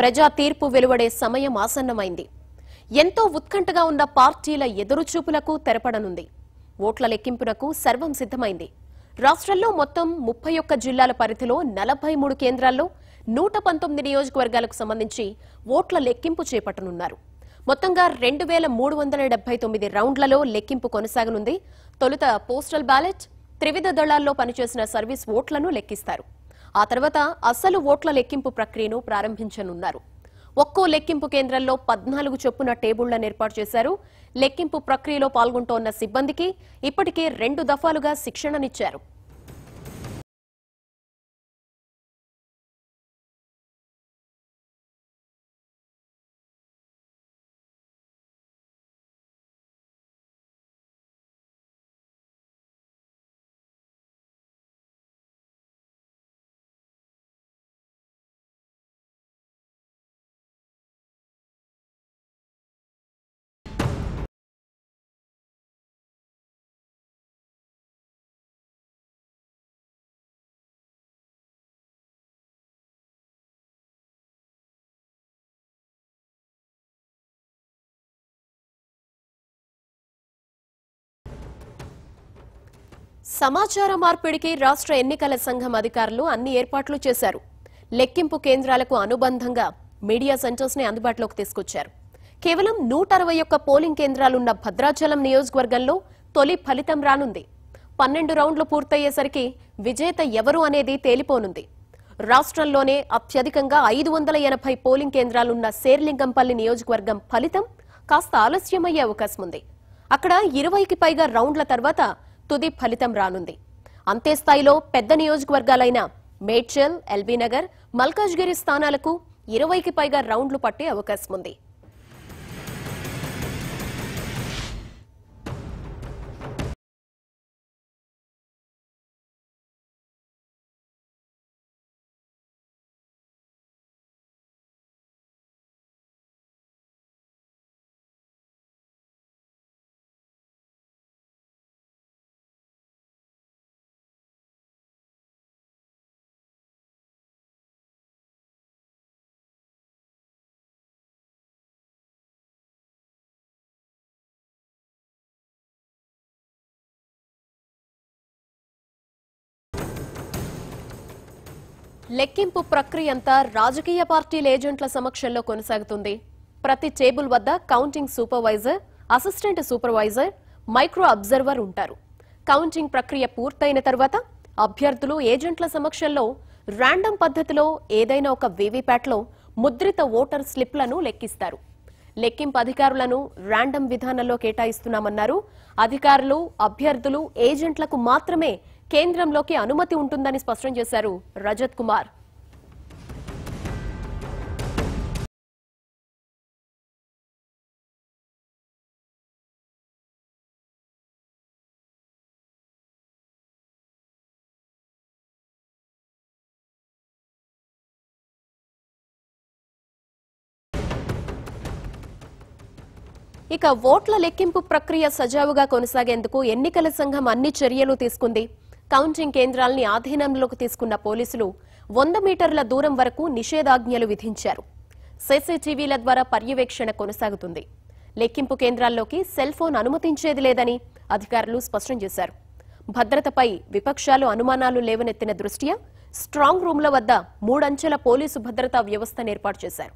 ప్రజా తీర్పు వెలువడే సమయం ఆసన్నమైంది ఎంతో ఉత్కంఠగా ఉన్న పార్టీల ఎదురుచూపులకు తెరపడనుంది ఓట్ల లెక్కింపునకు సర్వం సిద్ధమైంది రాష్ట్రంలో మొత్తం ముప్పై ఒక్క జిల్లాల పరిధిలో నలభై మూడు కేంద్రాల్లో నూట పంతొమ్మిది నియోజకవర్గాలకు సంబంధించి ఓట్ల లెక్కింపు చేపట్టనున్నారు మొత్తంగా రెండు వేల మూడు వందల డెబ్బై తొమ్మిది రౌండ్లలో లెక్కింపు కొనసాగనుంది తొలుత పోస్టల్ బ్యాలెట్ త్రివిధ దళాల్లో పనిచేసిన సర్వీస్ ఓట్లను లెక్కిస్తారు ఆ తర్వాత అసలు ఓట్ల లెక్కింపు ప్రక్రియను ప్రారంభించనున్నారు ఒక్కో లెక్కింపు కేంద్రంలో పద్నాలుగు చొప్పున టేబుళ్లను ఏర్పాటు చేశారు లెక్కింపు ప్రక్రియలో పాల్గొంటోన్న సిబ్బందికి ఇప్పటికే రెండు దఫాలుగా శిక్షణనిచ్చారు సమాచార మార్పిడికి రాష్ట్ర ఎన్నికల సంఘం అధికారులు అన్ని ఏర్పాట్లు చేశారు లెక్కింపు కేంద్రాలకు అనుబంధంగా మీడియా సెంటర్స్ ని అందుబాటులోకి తీసుకొచ్చారు కేవలం నూట అరవై ఒక్క పోలింగ్ కేంద్రాలున్న భద్రాచలం నియోజకవర్గంలో తొలి ఫలితం రానుంది పన్నెండు రౌండ్లు పూర్తయ్యేసరికి విజేత ఎవరు అనేది తేలిపోనుంది రాష్ట్రంలోనే అత్యధికంగా ఐదు వందల ఎనభై పోలింగ్ కేంద్రాలున్న శేర్లింగంపల్లి నియోజకవర్గం ఫలితం కాస్త ఆలస్యమయ్యే అవకాశం ఉంది అక్కడ ఇరవైకి పైగా రౌండ్ల తర్వాత తుది ఫలితం రానుంది అంతే స్థాయిలో పెద్ద నియోజకవర్గాలైన మేడ్చల్ ఎల్బీనగర్ మల్కాజ్గిరి స్థానాలకు ఇరవైకి పైగా రౌండ్లు పట్టే అవకాశం ఉంది లెక్కింపు ప్రక్రియ అంతా రాజకీయ పార్టీల ఏజెంట్ల సమక్షంలో కొనసాగుతుంది ప్రతి టేబుల్ వద్ద counting supervisor assistant supervisor micro observer ఉంటారు కౌంటింగ్ ప్రక్రియ పూర్తయిన తర్వాత అభ్యర్థులు ఏజెంట్ల సమక్షంలో ర్యాండమ్ పద్ధతిలో ఏదైనా ఒక వీవీప్యాట్లో ముద్రిత ఓటర్ స్లిప్లను లెక్కిస్తారు లెక్కింపు అధికారులను ర్యాండమ్ విధానంలో కేటాయిస్తున్నామన్నారు అధికారులు అభ్యర్థులు ఏజెంట్లకు మాత్రమే కేంద్రంలోకి అనుమతి ఉంటుందని స్పష్టం చేశారు రజత్ కుమార్ ఇక ఓట్ల లెక్కింపు ప్రక్రియ సజావుగా కొనసాగేందుకు ఎన్నికల సంఘం అన్ని చర్యలు తీసుకుంది కౌంటింగ్ కేంద్రాల్ని ఆధీనంలోకి తీసుకున్న పోలీసులు వంద మీటర్ల దూరం వరకు నిషేధాజ్ఞలు విధించారు సీసీటీవీల ద్వారా పర్యవేక్షణ కొనసాగుతుంది లెక్కింపు కేంద్రాల్లోకి సెల్ ఫోన్ అనుమతించేది లేదని అధికారులు స్పష్టం చేశారు భద్రతపై విపక్షాలు అనుమానాలు లేవనెత్తిన దృష్ట్యా స్ట్రాంగ్ రూమ్ల వద్ద మూడంచెల పోలీసు భద్రతా వ్యవస్థను ఏర్పాటు చేశారు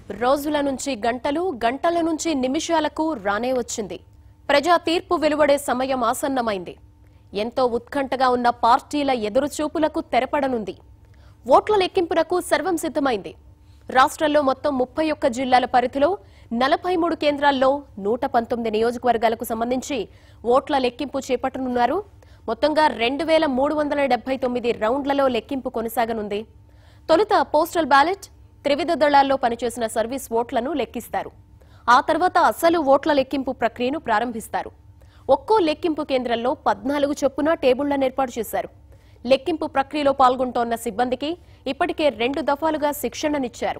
రోజుల నుంచి గంటలు గంటల నుంచి నిమిషాలకు రానే వచ్చింది ప్రజా తీర్పు వెలువడే సమయం ఆసన్నమైంది ఎంతో ఉత్కంఠగా ఉన్న పార్టీల ఎదురుచూపులకు తెరపడనుంది ఓట్ల లెక్కింపునకు సర్వం సిద్ధమైంది రాష్ట్రంలో మొత్తం ముప్పై ఒక్క జిల్లాల పరిధిలో నలభై మూడు కేంద్రాల్లో నూట పంతొమ్మిది నియోజకవర్గాలకు సంబంధించి ఓట్ల లెక్కింపు చేపట్టనున్నారు మొత్తంగా రెండు వేల మూడు వందల డెబ్బై తొమ్మిది రౌండ్లలో లెక్కింపు కొనసాగనుంది తొలుత పోస్టల్ బ్యాలెట్ త్రివిధ దళాల్లో పనిచేసిన సర్వీస్ ఓట్లను లెక్కిస్తారు ఆ తర్వాత అసలు ఓట్ల లెక్కింపు ప్రక్రియను ప్రారంభిస్తారు ఒక్కో లెక్కింపు కేంద్రంలో పద్నాలుగు చొప్పున టేబుళ్లను ఏర్పాటు చేశారు లెక్కింపు ప్రక్రియలో పాల్గొంటోన్న సిబ్బందికి ఇప్పటికే రెండు దఫాలుగా శిక్షణనిచ్చారు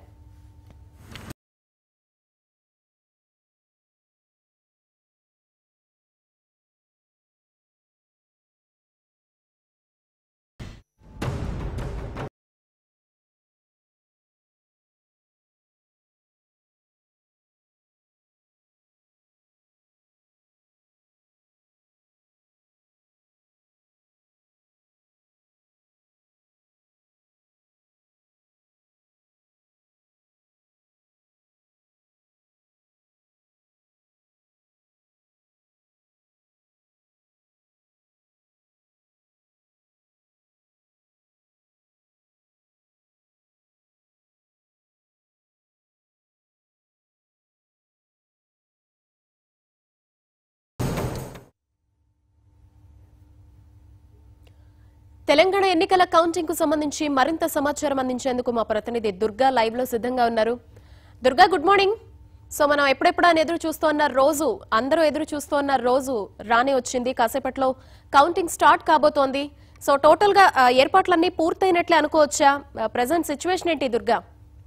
తెలంగాణ ఎన్నికల కౌంటింగ్ కు సంబంధించి మరింత సమాచారం అందించేందుకు మా ప్రతినిధి దుర్గా లైవ్ లో సిద్ధంగా ఉన్నారు దుర్గా గుడ్ మార్నింగ్ సో మనం ఎప్పుడెప్పుడు అని ఎదురు చూస్తున్న రోజు అందరూ ఎదురు చూస్తున్న రోజు రాని వచ్చింది కాసేపట్లో కౌంటింగ్ స్టార్ట్ కాబోతోంది సో టోటల్ గా ఆ, ఏర్పాట్లన్నీ పూర్తయినట్లే అనుకోవచ్చా ప్రజెంట్ సిచ్యువేషన్ ఏంటి దుర్గా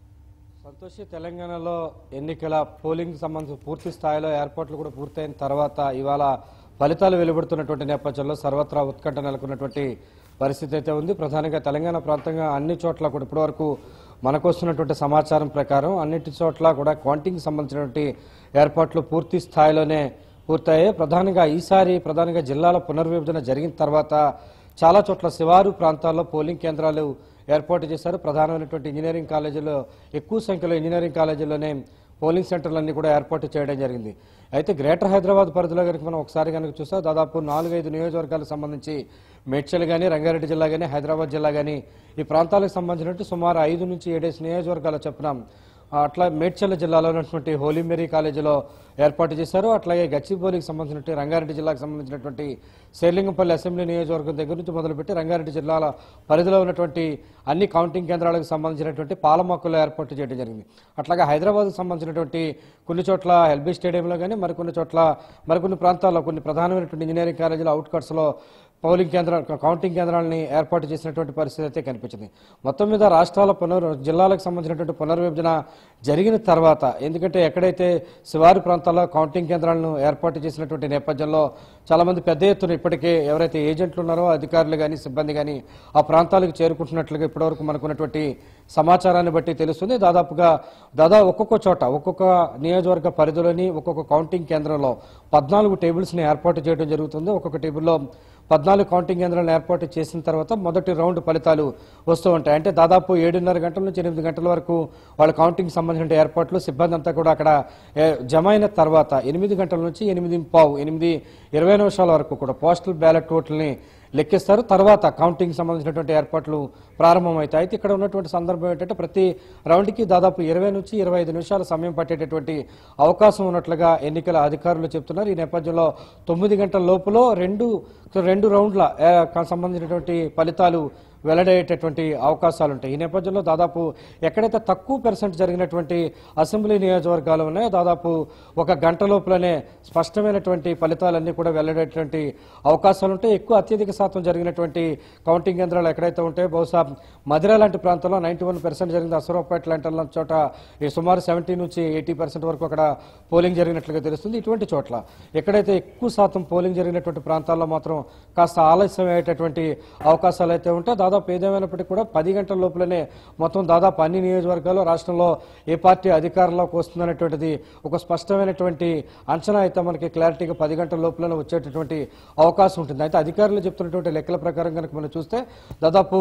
సంతోషి తెలంగాణలో ఎన్నికల పోలింగ్ సంబంధించి పూర్తి స్థాయిలో ఏర్పాట్లు కూడా పూర్తయిన తర్వాత ఇవాళ ఫలితాలు వెలువడుతున్నటువంటి నేపథ్యంలో సర్వత్రా ఉత్కంఠ నెలకొన్నటువంటి పరిస్థితి అయితే ఉంది ప్రధానంగా తెలంగాణ ప్రాంతంగా అన్ని చోట్ల కూడా ఇప్పటివరకు మనకు వస్తున్నటువంటి సమాచారం ప్రకారం అన్నిటి చోట్ల కూడా కౌంటింగ్ సంబంధించినటువంటి ఏర్పాట్లు పూర్తి స్థాయిలోనే పూర్తయ్యాయి ప్రధానంగా ఈసారి ప్రధానంగా జిల్లాల పునర్విభజన జరిగిన తర్వాత చాలా చోట్ల శివారు ప్రాంతాల్లో పోలింగ్ కేంద్రాలు ఏర్పాటు చేశారు ప్రధానమైనటువంటి ఇంజనీరింగ్ కాలేజీలో ఎక్కువ సంఖ్యలో ఇంజనీరింగ్ కాలేజీల్లోనే పోలింగ్ సెంటర్లన్నీ కూడా ఏర్పాటు చేయడం జరిగింది అయితే గ్రేటర్ హైదరాబాద్ పరిధిలో కనుక మనం ఒకసారి కనుక చూస్తే దాదాపు నాలుగైదు నియోజకవర్గాలకు సంబంధించి మేడ్చల్ కానీ రంగారెడ్డి జిల్లా కానీ హైదరాబాద్ జిల్లా కానీ ఈ ప్రాంతాలకు సంబంధించినట్టు సుమారు ఐదు నుంచి ఏడేసి నియోజకవర్గాలు చెప్పినాం అట్లా మేడ్చల్ జిల్లాలో ఉన్నటువంటి హోలీమేరీ కాలేజీలో ఏర్పాటు చేశారు అట్లాగే గచ్చిబౌలికి సంబంధించినటువంటి రంగారెడ్డి జిల్లాకు సంబంధించినటువంటి శేర్లింగంపల్లి అసెంబ్లీ నియోజకవర్గం దగ్గర నుంచి మొదలుపెట్టి రంగారెడ్డి జిల్లాల పరిధిలో ఉన్నటువంటి అన్ని కౌంటింగ్ కేంద్రాలకు సంబంధించినటువంటి పాలమొక్కలు ఏర్పాటు చేయడం జరిగింది అట్లాగే హైదరాబాద్కు సంబంధించినటువంటి కొన్ని చోట్ల ఎల్బీ స్టేడియంలో కానీ మరికొన్ని చోట్ల మరికొన్ని ప్రాంతాల్లో కొన్ని ప్రధానమైనటువంటి ఇంజనీరింగ్ కాలేజీల అవుట్కట్స్లో పోలింగ్ కేంద్ర కౌంటింగ్ కేంద్రాలని ఏర్పాటు చేసినటువంటి పరిస్థితి అయితే కనిపించింది మొత్తం మీద రాష్ట్రాల పునర్ జిల్లాలకు సంబంధించినటువంటి పునర్విభజన జరిగిన తర్వాత ఎందుకంటే ఎక్కడైతే శివారు ప్రాంతాల్లో కౌంటింగ్ కేంద్రాలను ఏర్పాటు చేసినటువంటి నేపథ్యంలో చాలా మంది పెద్ద ఎత్తున ఇప్పటికే ఎవరైతే ఏజెంట్లు ఉన్నారో అధికారులు కానీ సిబ్బంది కానీ ఆ ప్రాంతాలకు చేరుకుంటున్నట్లుగా ఇప్పటివరకు మనకున్నటువంటి సమాచారాన్ని బట్టి తెలుస్తుంది దాదాపుగా దాదాపు ఒక్కొక్క చోట ఒక్కొక్క నియోజకవర్గ పరిధిలోని ఒక్కొక్క కౌంటింగ్ కేంద్రంలో పద్నాలుగు టేబుల్స్ని ఏర్పాటు చేయడం జరుగుతుంది ఒక్కొక్క టేబుల్లో పద్నాలుగు కౌంటింగ్ కేంద్రాలను ఏర్పాటు చేసిన తర్వాత మొదటి రౌండ్ ఫలితాలు వస్తూ ఉంటాయి అంటే దాదాపు ఏడున్నర గంటల నుంచి ఎనిమిది గంటల వరకు వాళ్ళ కౌంటింగ్ సంబంధించిన ఏర్పాట్లు సిబ్బంది అంతా కూడా అక్కడ ఏ, జమ అయిన తర్వాత ఎనిమిది గంటల నుంచి ఎనిమిది పావు ఎనిమిది ఇరవై నిమిషాల వరకు కూడా పోస్టల్ బ్యాలెట్ ఓట్లని లెక్కిస్తారు తర్వాత కౌంటింగ్ సంబంధించినటువంటి ఏర్పాట్లు ప్రారంభమవుతాయి అయితే ఇక్కడ ఉన్నటువంటి సందర్భం ఏంటంటే ప్రతి రౌండ్కి దాదాపు ఇరవై నుంచి ఇరవై ఐదు నిమిషాల సమయం పట్టేటటువంటి అవకాశం ఉన్నట్లుగా ఎన్నికల అధికారులు చెప్తున్నారు ఈ నేపథ్యంలో తొమ్మిది గంటల లోపులో రెండు రెండు రౌండ్ల ఏ, సంబంధించినటువంటి ఫలితాలు వెల్లడయ్యేటటువంటి అవకాశాలు ఉంటాయి ఈ నేపథ్యంలో దాదాపు ఎక్కడైతే తక్కువ పర్సెంట్ జరిగినటువంటి అసెంబ్లీ నియోజకవర్గాలు ఉన్నాయో దాదాపు ఒక గంట లోపలనే స్పష్టమైనటువంటి ఫలితాలన్నీ కూడా వెల్లడేటువంటి అవకాశాలు ఉంటాయి ఎక్కువ అత్యధిక శాతం జరిగినటువంటి కౌంటింగ్ కేంద్రాలు ఎక్కడైతే ఉంటాయో బహుశా మధిర లాంటి ప్రాంతంలో నైన్టీ వన్ పర్సెంట్ జరిగింది అసరావుపేట లాంటి లాంటి చోట ఈ సుమారు సెవెంటీ నుంచి ఎయిటీ పర్సెంట్ వరకు అక్కడ పోలింగ్ జరిగినట్లుగా తెలుస్తుంది ఇటువంటి చోట్ల ఎక్కడైతే ఎక్కువ శాతం పోలింగ్ జరిగినటువంటి ప్రాంతాల్లో మాత్రం కాస్త ఆలస్యం అయ్యేటటువంటి అవకాశాలు అయితే ఉంటాయి దాదాపు ఏదేమైనప్పటికీ కూడా పది గంటల లోపలనే మొత్తం దాదాపు అన్ని నియోజకవర్గాల్లో రాష్ట్రంలో ఏ పార్టీ అధికారంలోకి వస్తుందనేటువంటిది ఒక స్పష్టమైనటువంటి అంచనా అయితే మనకి క్లారిటీగా పది గంటల లోపలనే వచ్చేటటువంటి అవకాశం ఉంటుంది అయితే అధికారులు చెప్తున్నటువంటి లెక్కల ప్రకారం కనుక మనం చూస్తే దాదాపు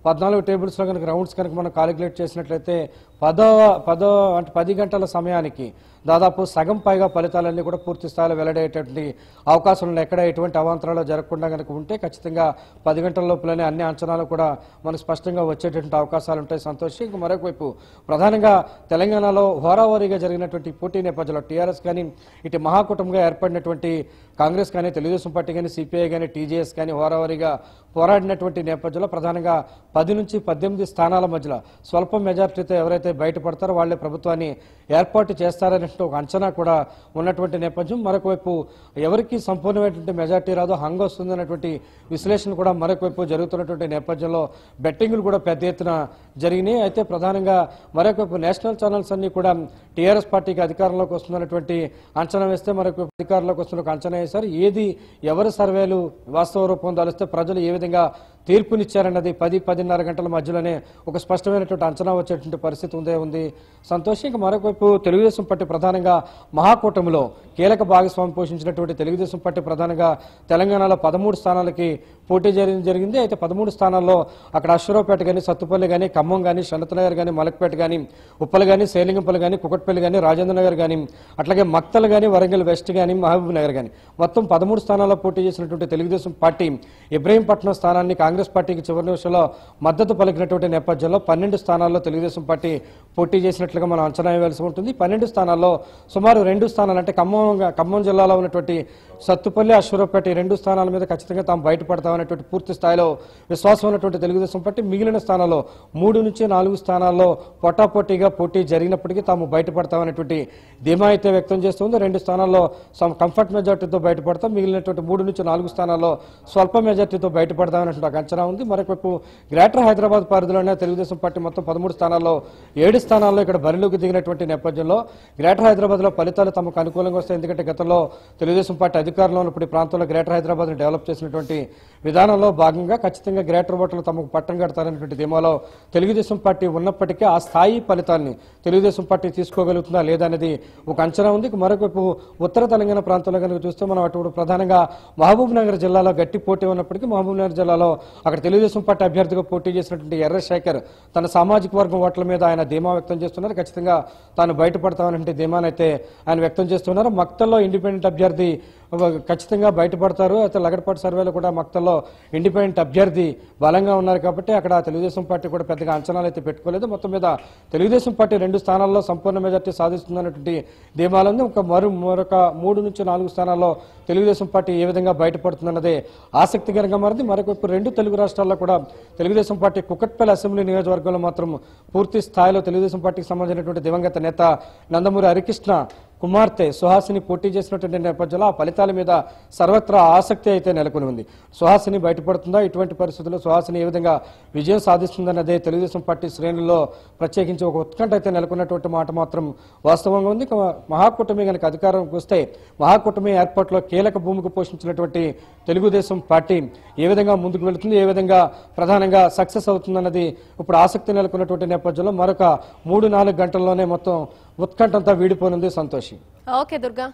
పద్నాలుగు టేబుల్స్లో కనుక రౌండ్స్ కనుక మనం కాలిక్యులేట్ చేసినట్లయితే పదో పదో అంటే పది గంటల సమయానికి దాదాపు సగం పైగా ఫలితాలన్నీ కూడా పూర్తి స్థాయిలో వెల్లడయ్యేటటువంటి అవకాశం ఉన్నాయి ఎక్కడ ఎటువంటి అవాంతరాలు జరగకుండా కనుక ఉంటే ఖచ్చితంగా పది గంటల లోపలనే అన్ని అంచనాలు కూడా మనకు స్పష్టంగా వచ్చేటటువంటి అవకాశాలు ఉంటాయి సంతోషి ఇంక మరొక వైపు ప్రధానంగా తెలంగాణలో హోరావారీగా జరిగినటువంటి పోటీ నేపథ్యంలో టీఆర్ఎస్ కానీ ఇటు మహాకూటమిగా ఏర్పడినటువంటి కాంగ్రెస్ కానీ తెలుగుదేశం పార్టీ కానీ సిపిఐ కానీ టీజేఎస్ కానీ హోరావారీగా పోరాడినటువంటి నేపథ్యంలో ప్రధానంగా పది నుంచి పద్దెనిమిది స్థానాల మధ్యలో స్వల్ప మెజార్టీతో ఎవరైతే బయటపడతారో వాళ్ళే ప్రభుత్వాన్ని ఏర్పాటు చేస్తారనే ఒక అంచనా కూడా ఉన్నటువంటి నేపథ్యం మరొక వైపు ఎవరికి సంపూర్ణమైనటువంటి మెజార్టీ రాదో హంగ్ వస్తుందన్నటువంటి విశ్లేషణ కూడా మరొక వైపు జరుగుతున్నటువంటి నేపథ్యంలో బెట్టింగ్లు కూడా పెద్ద ఎత్తున జరిగినాయి అయితే ప్రధానంగా మరొక వైపు నేషనల్ ఛానల్స్ అన్ని కూడా టీఆర్ఎస్ పార్టీకి అధికారంలోకి వస్తుందన్నటువంటి అంచనా వేస్తే మరొక వైపు అధికారంలోకి వస్తున్న ఒక అంచనా వేశారు ఏది ఎవరి సర్వేలు వాస్తవ రూపం దాలిస్తే ప్రజలు ఏ విధంగా తీర్పునిచ్చారన్నది పది పదిన్నర గంటల మధ్యలోనే ఒక స్పష్టమైనటువంటి అంచనా వచ్చేటువంటి పరిస్థితి ఉందే ఉంది సంతోష్ ఇంకా మరొకవైపు తెలుగుదేశం పార్టీ ప్రధానంగా మహాకూటమిలో కీలక భాగస్వామి పోషించినటువంటి తెలుగుదేశం పార్టీ ప్రధానంగా తెలంగాణలో పదమూడు స్థానాలకి పోటీ జరిగి జరిగింది అయితే పదమూడు స్థానాల్లో అక్కడ అశ్వరావుపేట కానీ సత్తుపల్లి కానీ ఖమ్మం కానీ శనతనగర్ కానీ మలక్పేట కానీ ఉప్పల్ కానీ సేలింగంపల్లి కానీ కుకట్పల్లి కానీ రాజేంద్ర నగర్ కానీ అట్లాగే మక్తల్ కానీ వరంగల్ వెస్ట్ కానీ మహబూబ్ నగర్ కానీ మొత్తం పదమూడు స్థానాల్లో పోటీ చేసినటువంటి తెలుగుదేశం పార్టీ ఇబ్రహీంపట్నం స్థానాన్ని కాంగ్రెస్ పార్టీకి చివరి నిమిషంలో మద్దతు పలికినటువంటి నేపథ్యంలో పన్నెండు స్థానాల్లో తెలుగుదేశం పార్టీ పోటీ చేసినట్లుగా మనం అంచనా వేయాల్సి ఉంటుంది పన్నెండు స్థానాల్లో సుమారు రెండు స్థానాలు అంటే ఖమ్మం ఖమ్మం జిల్లాలో ఉన్నటువంటి సత్తుపల్లి అశ్వరపేట ఈ రెండు స్థానాల మీద ఖచ్చితంగా తాము బయటపడతామనేటువంటి పూర్తి స్థాయిలో విశ్వాసం ఉన్నటువంటి తెలుగుదేశం పార్టీ మిగిలిన స్థానాల్లో మూడు నుంచి నాలుగు స్థానాల్లో పొటాపోటీగా పోటీ జరిగినప్పటికీ తాము బయటపడతామనేటువంటి ధీమా అయితే వ్యక్తం చేస్తుంది రెండు స్థానాల్లో సమ్ కంఫర్ట్ మెజార్టీతో బయటపడతాం మిగిలినటువంటి మూడు నుంచి నాలుగు స్థానాల్లో స్వల్ప మెజార్టీతో బయటపడతామనేటువంటి ఒక అంచనా ఉంది మరొకవైపు గ్రేటర్ హైదరాబాద్ పరిధిలోనే తెలుగుదేశం పార్టీ మొత్తం పదమూడు స్థానాల్లో ఏడు స్థానాల్లో ఇక్కడ బరిలోకి దిగినటువంటి నేపథ్యంలో గ్రేటర్ హైదరాబాద్ లో ఫలితాలు తమకు అనుకూలంగా వస్తాయి ఎందుకంటే గతంలో తెలుగుదేశం పార్టీ అధికారంలో ఉన్నప్పుడు ఈ ప్రాంతంలో గ్రేటర్ హైదరాబాద్ ని డెవలప్ చేసినటువంటి విధానంలో భాగంగా ఖచ్చితంగా గ్రేటర్ ఓటర్లు తమకు పట్టం కడతారనేటువంటి ధీమాలో తెలుగుదేశం పార్టీ ఉన్నప్పటికీ ఆ స్థాయి ఫలితాన్ని తెలుగుదేశం పార్టీ తీసుకోగలుగుతుందా లేదా అనేది ఒక అంచనా ఉంది ఇక మరొకవైపు ఉత్తర తెలంగాణ ప్రాంతంలో కనుక చూస్తే మనం అటు ప్రధానంగా మహబూబ్ నగర్ జిల్లాలో గట్టి పోటీ ఉన్నప్పటికీ మహబూబ్ నగర్ జిల్లాలో అక్కడ తెలుగుదేశం పార్టీ అభ్యర్థిగా పోటీ చేసినటువంటి ఎర్ర శేఖర్ తన సామాజిక వర్గం ఓట్ల మీద ఆయన ధీమా వ్యక్తం చేస్తున్నారు ఖచ్చితంగా తాను బయటపడతామనే ధీమానైతే ఆయన వ్యక్తం చేస్తున్నారు మక్తల్లో ఇండిపెండెంట్ అభ్యర్థి ఖచ్చితంగా బయటపడతారు అయితే లగడపాటి సర్వేలో కూడా మక్తల్లో ఇండిపెండెంట్ అభ్యర్థి బలంగా ఉన్నారు కాబట్టి అక్కడ తెలుగుదేశం పార్టీ కూడా పెద్దగా అంచనాలు అయితే పెట్టుకోలేదు మొత్తం మీద తెలుగుదేశం పార్టీ రెండు స్థానాల్లో సంపూర్ణ మెజార్టీ సాధిస్తుందన్నటువంటి ధీమాలు ఉంది ఒక మరో మరొక మూడు నుంచి నాలుగు స్థానాల్లో తెలుగుదేశం పార్టీ ఏ విధంగా బయటపడుతుందన్నదే ఆసక్తికరంగా మారింది మరొక రెండు తెలుగు రాష్ట్రాల్లో కూడా తెలుగుదేశం పార్టీ కుకట్పల్లి అసెంబ్లీ నియోజకవర్గంలో మాత్రం పూర్తి స్థాయిలో తెలుగుదేశం పార్టీకి సంబంధించినటువంటి దివంగత నేత నందమూరి హరికృష్ణ కుమార్తె సుహాసిని పోటీ చేసినటువంటి నేపథ్యంలో ఆ ఫలితాల మీద సర్వత్రా ఆసక్తి అయితే నెలకొని ఉంది సుహాసిని బయటపడుతుందా ఇటువంటి పరిస్థితుల్లో సుహాసిని ఏ విధంగా విజయం సాధిస్తుందన్నదే తెలుగుదేశం పార్టీ శ్రేణుల్లో ప్రత్యేకించి ఒక ఉత్కంఠ అయితే నెలకొన్నటువంటి మాట మాత్రం వాస్తవంగా ఉంది ఇక మహాకూటమి కనుక అధికారంకి వస్తే మహాకూటమి ఏర్పాటులో కీలక భూమిక పోషించినటువంటి తెలుగుదేశం పార్టీ ఏ విధంగా ముందుకు వెళుతుంది ఏ విధంగా ప్రధానంగా సక్సెస్ అవుతుందన్నది ఇప్పుడు ఆసక్తి నెలకొన్నటువంటి నేపథ్యంలో మరొక మూడు నాలుగు గంటల్లోనే మొత్తం ఉత్కంఠంతా వీడిపోనుంది సంతోషి ఓకే దుర్గా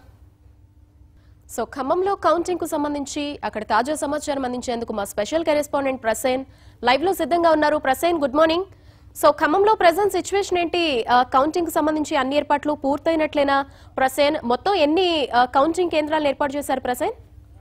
సో ఖమ్మంలో కౌంటింగ్ కు సంబంధించి అక్కడ తాజా సమాచారం అందించేందుకు మా స్పెషల్ కరెస్పాండెంట్ ప్రసేన్ లైవ్ లో సిద్ధంగా ఉన్నారు ప్రసేన్ గుడ్ మార్నింగ్ సో ఖమ్మంలో ప్రెసెంట్ సిచ్యువేషన్ ఏంటి ఆ, కౌంటింగ్ కు సంబంధించి అన్ని ఏర్పాట్లు పూర్తయినట్లేనా ప్రసేన్ మొత్తం ఎన్ని ఆ, కౌంటింగ్ కేంద్రాలను ఏర్పాటు చేశారు Prasen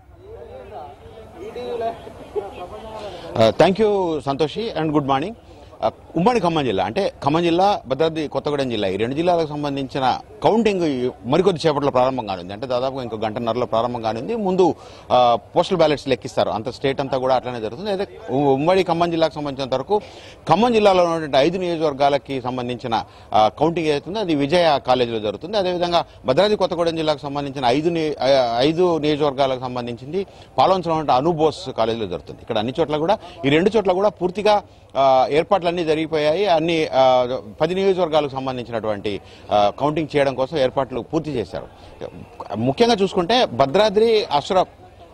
thank you Santoshi and good morning ఆ, ఉమ్మడి ఖమ్మం జిల్లా అంటే ఖమ్మం జిల్లా భద్రాద్రి కొత్తగూడెం జిల్లా ఈ రెండు జిల్లాలకు సంబంధించిన కౌంటింగ్ ఈ మరికొద్ది సేపట్లో ప్రారంభం కానుంది అంటే దాదాపుగా ఇంకో గంటన్నరలో ప్రారంభం కానుంది ముందు ఆ, పోస్టల్ బ్యాలెట్స్ లెక్కిస్తారు అంత స్టేట్ అంతా కూడా అట్లనే జరుగుతుంది అయితే ఉ- ఉమ్మడి ఖమ్మం జిల్లాకు సంబంధించినంత వరకు ఖమ్మం జిల్లాలో ఉన్నటువంటి ఐదు నియోజకవర్గాలకి సంబంధించిన ఆ, కౌంటింగ్ ఏదైతుందో అది విజయ కాలేజీలో జరుగుతుంది అదేవిధంగా భద్రాద్రి కొత్తగూడెం జిల్లాకు సంబంధించిన ఐదు ని- ఆ, ఐదు నియోజకవర్గాలకు సంబంధించింది పాలవంచలో ఉన్న అనుబోస్ కాలేజీలో జరుగుతుంది ఇక్కడ అన్ని చోట్ల కూడా ఈ రెండు చోట్ల కూడా పూర్తిగా ఆ, ఏర్పాట్లన్నీ జరిగిపోయాయి అన్ని ఆ, పది నియోజకవర్గాలకు సంబంధించినటువంటి ఆ, కౌంటింగ్ చేయడం కోసం ఏర్పాట్లు పూర్తి చేశారు ముఖ్యంగా చూసుకుంటే భద్రాద్రి అష్రఫ్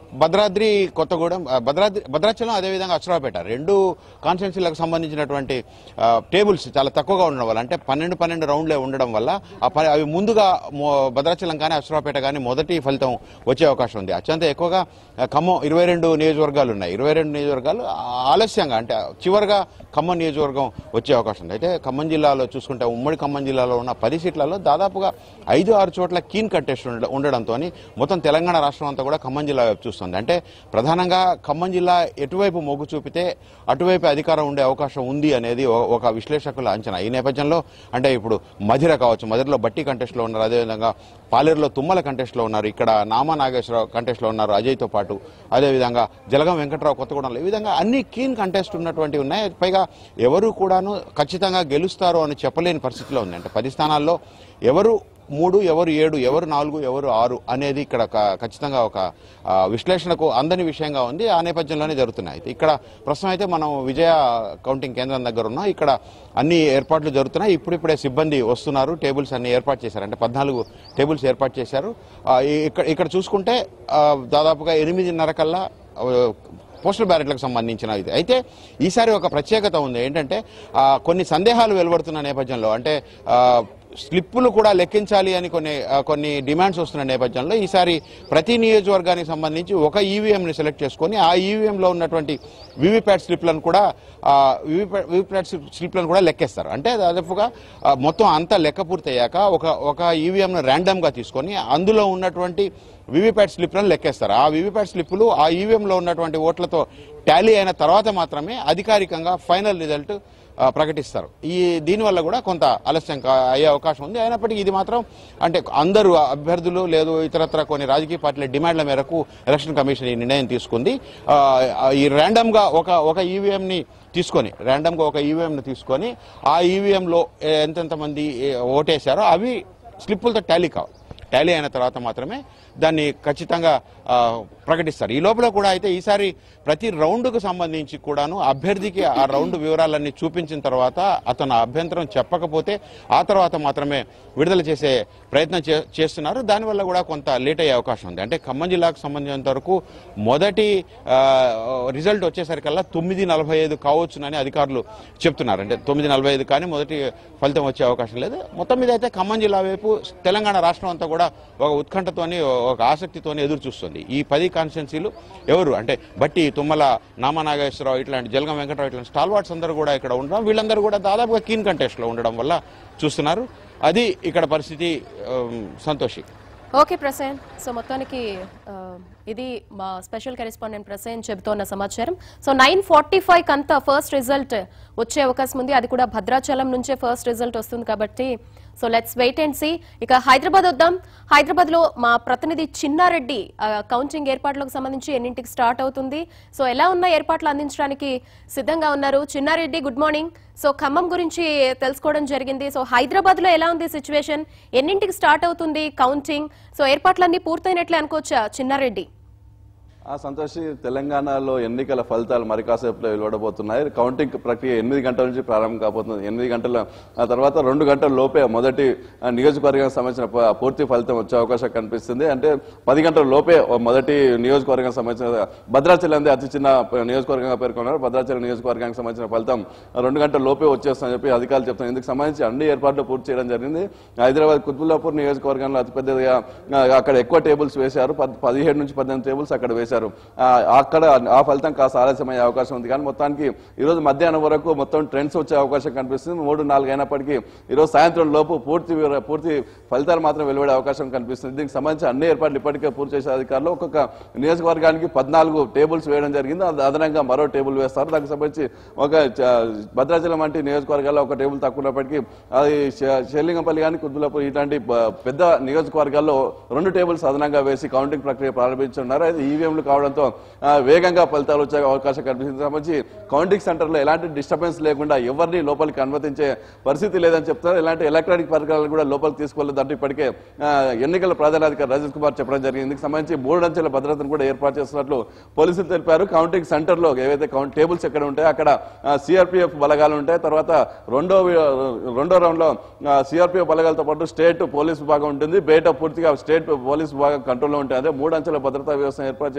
భద్రాద్రి కొత్తగూడెం ఆ, భద్రాద్రి భద్రాచలం అదేవిధంగా అశ్రాపేట రెండు కాన్స్టిట్యున్సీలకు సంబంధించినటువంటి ఆ, టేబుల్స్ చాలా తక్కువగా ఉండడం వల్ల అంటే పన్నెండు పన్నెండు రౌండ్లే ఉండడం వల్ల ఆ ప- అవి ముందుగా మొ- భద్రాచలం కానీ అశ్రాపేట కానీ మొదటి ఫలితం వచ్చే అవకాశం ఉంది అత్యంత ఎక్కువగా ఆ, ఖమ్మం ఇరవై రెండు నియోజకవర్గాలు ఉన్నాయి ఇరవై రెండు నియోజకవర్గాలు ఆ- ఆలస్యంగా అంటే చివరిగా ఖమ్మం నియోజకవర్గం వచ్చే అవకాశం ఉంది అయితే ఖమ్మం జిల్లాలో చూసుకుంటే ఉమ్మడి ఖమ్మం జిల్లాలో ఉన్న పది సీట్లలో దాదాపుగా ఐదు ఆరు చోట్ల కీన్ కంటెస్ట్ ఉండడంతో మొత్తం తెలంగాణ రాష్ట్రం అంతా కూడా ఖమ్మం జిల్లా వైపు చూస్తుంది అంటే ప్రధానంగా ఖమ్మం జిల్లా ఎటువైపు మొగ్గు చూపితే అటువైపు అధికారం ఉండే అవకాశం ఉంది అనేది ఓ- ఒక విశ్లేషకుల అంచనా ఈ నేపథ్యంలో అంటే ఇప్పుడు మధిర కావచ్చు మధిరలో బట్టి కంటెస్ట్లో ఉన్నారు అదేవిధంగా పాలేరులో తుమ్మల కంటెస్ట్లో ఉన్నారు ఇక్కడ నామా నాగేశ్వరరావు కంటెస్ట్లో ఉన్నారు అజయ్తో పాటు అదేవిధంగా జలగం వెంకట్రావు కొత్తగూడెంలో ఈ విధంగా అన్ని కీన్ కంటెస్ట్ ఉన్నటువంటివి ఉన్నాయి పైగా ఎవరు కూడాను ఖచ్చితంగా గెలుస్తారు అని చెప్పలేని పరిస్థితిలో ఉంది అంటే పది స్థానాల్లో ఎవరు మూడు ఎవరు ఏడు ఎవరు నాలుగు ఎవరు ఆరు అనేది ఇక్కడ ఒక- ఖచ్చితంగా ఒక ఆ, విశ్లేషణకు అందని విషయంగా ఉంది ఆ నేపథ్యంలోనే జరుగుతున్నాయి అయితే ఇక్కడ ప్రస్తుతం అయితే మనం విజయ కౌంటింగ్ కేంద్రం దగ్గర ఉన్నాం ఇక్కడ అన్ని ఏర్పాట్లు జరుగుతున్నాయి ఇప్పుడిప్పుడే సిబ్బంది వస్తున్నారు టేబుల్స్ అన్ని ఏర్పాటు చేశారు అంటే పద్నాలుగు టేబుల్స్ ఏర్పాటు చేశారు ఆ, ఈ- ఇక్కడ ఇక్కడ చూసుకుంటే ఆ, దాదాపుగా ఎనిమిదిన్నర కల్లా ఆ, పోస్టల్ బ్యాలెట్లకు సంబంధించిన ఇది అయితే ఈసారి ఒక ప్రత్యేకత ఉంది ఏంటంటే ఆ, కొన్ని సందేహాలు వెలువడుతున్న నేపథ్యంలో అంటే ఆ, స్లిప్పులు కూడా లెక్కించాలి అని కొన్ని ఆ, కొన్ని డిమాండ్స్ వస్తున్న నేపథ్యంలో ఈసారి ప్రతి నియోజకవర్గానికి సంబంధించి ఒక ఈవీఎంని సెలెక్ట్ చేసుకొని ఆ ఈవీఎంలో ఉన్నటువంటి వివిప్యాట్ స్లిప్లను కూడా వివిప్యాట్ స్లిప్లను కూడా లెక్కేస్తారు అంటే దాదాపుగా ఆ, మొత్తం అంతా లెక్క పూర్తయ్యాక ఒక ఒక ఈవీఎంను ర్యాండమ్గా తీసుకొని అందులో ఉన్నటువంటి వివిప్యాట్ స్లిప్లను లెక్కేస్తారు ఆ వివిప్యాట్ స్లిప్పులు ఆ ఈవీఎంలో ఉన్నటువంటి ఓట్లతో టాలీ అయిన తర్వాత మాత్రమే అధికారికంగా ఫైనల్ రిజల్ట్ ఆ, ప్రకటిస్తారు ఈ దీనివల్ల కూడా కొంత ఆలస్యం కా- అయ్యే అవకాశం ఉంది అయినప్పటికీ ఇది మాత్రం అంటే అందరూ అభ్యర్థులు లేదు ఇతరత్ర కొన్ని రాజకీయ పార్టీల డిమాండ్ల మేరకు ఎలక్షన్ కమిషన్ ఈ నిర్ణయం తీసుకుంది ఆ, ఈ ర్యాండమ్ గా ఒక ఒక ఈవీఎం ని తీసుకొని ర్యాండమ్ గా ఒక ఈవీఎం ని తీసుకొని ఆ ఈవీఎం లో ఎంతెంత మంది ఏ, ఓటేశారో అవి స్లిప్పులతో టాలీ కావాలి టాలీ అయిన తర్వాత మాత్రమే దాన్ని ఖచ్చితంగా ఆ, ప్రకటిస్తారు ఈ లోపల కూడా అయితే ఈసారి ప్రతి రౌండ్కు సంబంధించి కూడాను అభ్యర్థికి ఆ రౌండ్ వివరాలన్నీ చూపించిన తర్వాత అతను అభ్యంతరం చెప్పకపోతే ఆ తర్వాత మాత్రమే విడుదల చేసే ప్రయత్నం చే- చేస్తున్నారు దానివల్ల కూడా కొంత లేట్ అయ్యే అవకాశం ఉంది అంటే ఖమ్మం జిల్లాకు సంబంధించినంత వరకు మొదటి ఆ, రిజల్ట్ వచ్చేసరికల్లా తొమ్మిది నలభై ఐదు కావచ్చునని అధికారులు చెప్తున్నారు అంటే తొమ్మిది నలభై ఐదు కానీ మొదటి ఫలితం వచ్చే అవకాశం లేదు మొత్తం మీద అయితే ఖమ్మం జిల్లా వైపు తెలంగాణ రాష్ట్రం అంతా కూడా ఒక ఉత్కంఠతోని ఒక ఆసక్తితోని ఎదురు చూస్తుంది ఈ పది కాన్స్టిట్యున్సీలు ఎవరు అంటే బట్టి తుమ్మల నామా నాగేశ్వరరావు ఇట్లాంటి జలగం వెంకటరావు ఇట్లాంటి స్టాల్వార్డ్స్ అందరూ కూడా ఇక్కడ ఉండడం వీళ్ళందరూ కూడా దాదాపుగా కీన్ కంటెస్ట్ లో ఉండడం వల్ల చూస్తున్నారు అది ఇక్కడ పరిస్థితి ఆమ్, సంతోషి ఓకే ప్రసేన్ సో మొత్తానికి ఆ, ఇది మా స్పెషల్ కరెస్పాండెంట్ ప్రసేన్ చెబుతోన్న సమాచారం సో నైన్ ఫార్టీ ఫైవ్ కంతా ఫస్ట్ రిజల్ట్ వచ్చే అవకాశం ఉంది అది కూడా భద్రాచలం నుంచే ఫస్ట్ రిజల్ట్ వస్తుంది కాబట్టి so let's wait and see ఇక హైదరాబాద్ వద్దాం హైదరాబాద్ లో మా ప్రతినిధి చిన్నారెడ్డి ఆ, కౌంటింగ్ ఏర్పాట్లకు సంబంధించి ఎన్నింటికి స్టార్ట్ అవుతుంది సో ఎలా ఉన్న ఏర్పాట్లు అందించడానికి సిద్ధంగా ఉన్నారు Chinnareddy good morning so Khammam గురించి తెలుసుకోవడం జరిగింది సో హైదరాబాద్ లో ఎలా ఉంది సిచ్యువేషన్ ఎన్నింటికి స్టార్ట్ అవుతుంది కౌంటింగ్ సో ఏర్పాట్లన్నీ పూర్తయినట్లే అనుకోవచ్చా చిన్నారెడ్డి ఆ సంతోషి తెలంగాణలో ఎన్నికల ఫలితాలు మరి కాసేపులో వెలువడబోతున్నాయి కౌంటింగ్ ప్రక్రియ ఎనిమిది గంటల నుంచి ప్రారంభం కాబోతుంది ఎనిమిది గంటల ఆ తర్వాత రెండు గంటల లోపే మొదటి ఆ, నియోజకవర్గానికి సంబంధించిన ప- పూర్తి ఫలితం వచ్చే అవకాశం కనిపిస్తుంది అంటే పది గంటల లోపే మొదటి నియోజకవర్గానికి సంబంధించిన భద్రాచలం అతి చిన్న ప- నియోజకవర్గంగా పేర్కొన్నారు భద్రాచలం నియోజకవర్గానికి సంబంధించిన ఫలితం రెండు గంటల లోపే వచ్చేస్తుందని చెప్పి అధికారులు చెప్తున్నారు ఇందుకు సంబంధించి అన్ని ఏర్పాట్లు పూర్తి చేయడం జరిగింది హైదరాబాద్ కుత్బుల్లాపూర్ నియోజకవర్గంలో అతిపెద్దగా ఆ, అక్కడ ఎక్కువ టేబుల్స్ వేశారు పద్- పదిహేడు నుంచి పద్దెనిమిది టేబుల్స్ అక్కడ వేశారు ఆ, అక్కడ ఆ ఫలితం కాస్త ఆలస్యమయ్యే అవకాశం ఉంది కానీ మొత్తానికి ఈ రోజు మధ్యాహ్నం వరకు మొత్తం ట్రెండ్స్ వచ్చే అవకాశం కనిపిస్తుంది మూడు నాలుగు అయినప్పటికీ ఈ రోజు సాయంత్రం లోపు పూర్తి వివర- పూర్తి ఫలితాలు మాత్రం వెలువడే అవకాశం కనిపిస్తుంది దీనికి సంబంధించి అన్ని ఏర్పాట్లు ఇప్పటికే పూర్తి చేసే అధికారులు ఒక్కొక్క నియోజకవర్గానికి పద్నాలుగు టేబుల్స్ వేయడం జరిగింది అది అదనంగా మరో టేబుల్ వేస్తారు దానికి సంబంధించి ఒక చ- భద్రాచలం వంటి నియోజకవర్గాల్లో ఒక టేబుల్ తక్కువ ఉన్నప్పటికీ అది శ- షెల్లింగంపల్లి కానీ కుద్దులపూర్ ఇట్లాంటి బ- పెద్ద నియోజకవర్గాల్లో రెండు టేబుల్స్ అదనంగా వేసి కౌంటింగ్ ప్రక్రియ ప్రారంభించున్నారు అయితే ఈవీఎంలు కావడంతో ఆ, వేగంగా ఫలితాలు వచ్చే అవకాశం కనిపిస్తుంది సంబంధించి కౌంటింగ్ సెంటర్లో ఎలాంటి డిస్టర్బెన్స్ లేకుండా ఎవరిని లోపలికి అనుమతించే పరిస్థితి లేదని చెప్తున్నారు ఎలాంటి ఎలక్ట్రానిక్ పరికరాలు కూడా లోపలికి తీసుకెళ్లదంటూ ఇప్పటికే ఆ, ఎన్నికల ప్రధానాధికారి రజత్ కుమార్ చెప్పడం జరిగింది ఇందుకు సంబంధించి మూడంచెల భద్రతను కూడా ఏర్పాటు చేస్తున్నట్లు పోలీసులు తెలిపారు కౌంటింగ్ సెంటర్ లో ఏవైతే కౌంట్ టేబుల్స్ ఎక్కడ ఉంటాయో అక్కడ సిఆర్పిఎఫ్ బలగాలు ఉంటాయి తర్వాత రెండో వి- రెండో రౌండ్ లో సిఆర్పిఎఫ్ బలగాలతో పాటు స్టేట్ పోలీస్ విభాగం ఉంటుంది బయట పూర్తిగా స్టేట్ పోలీస్ విభాగం కంట్రోల్లో ఉంటుంది అదే మూడు అంచెల భద్రతా వ్యవస్థను ఏర్పాటు చేసి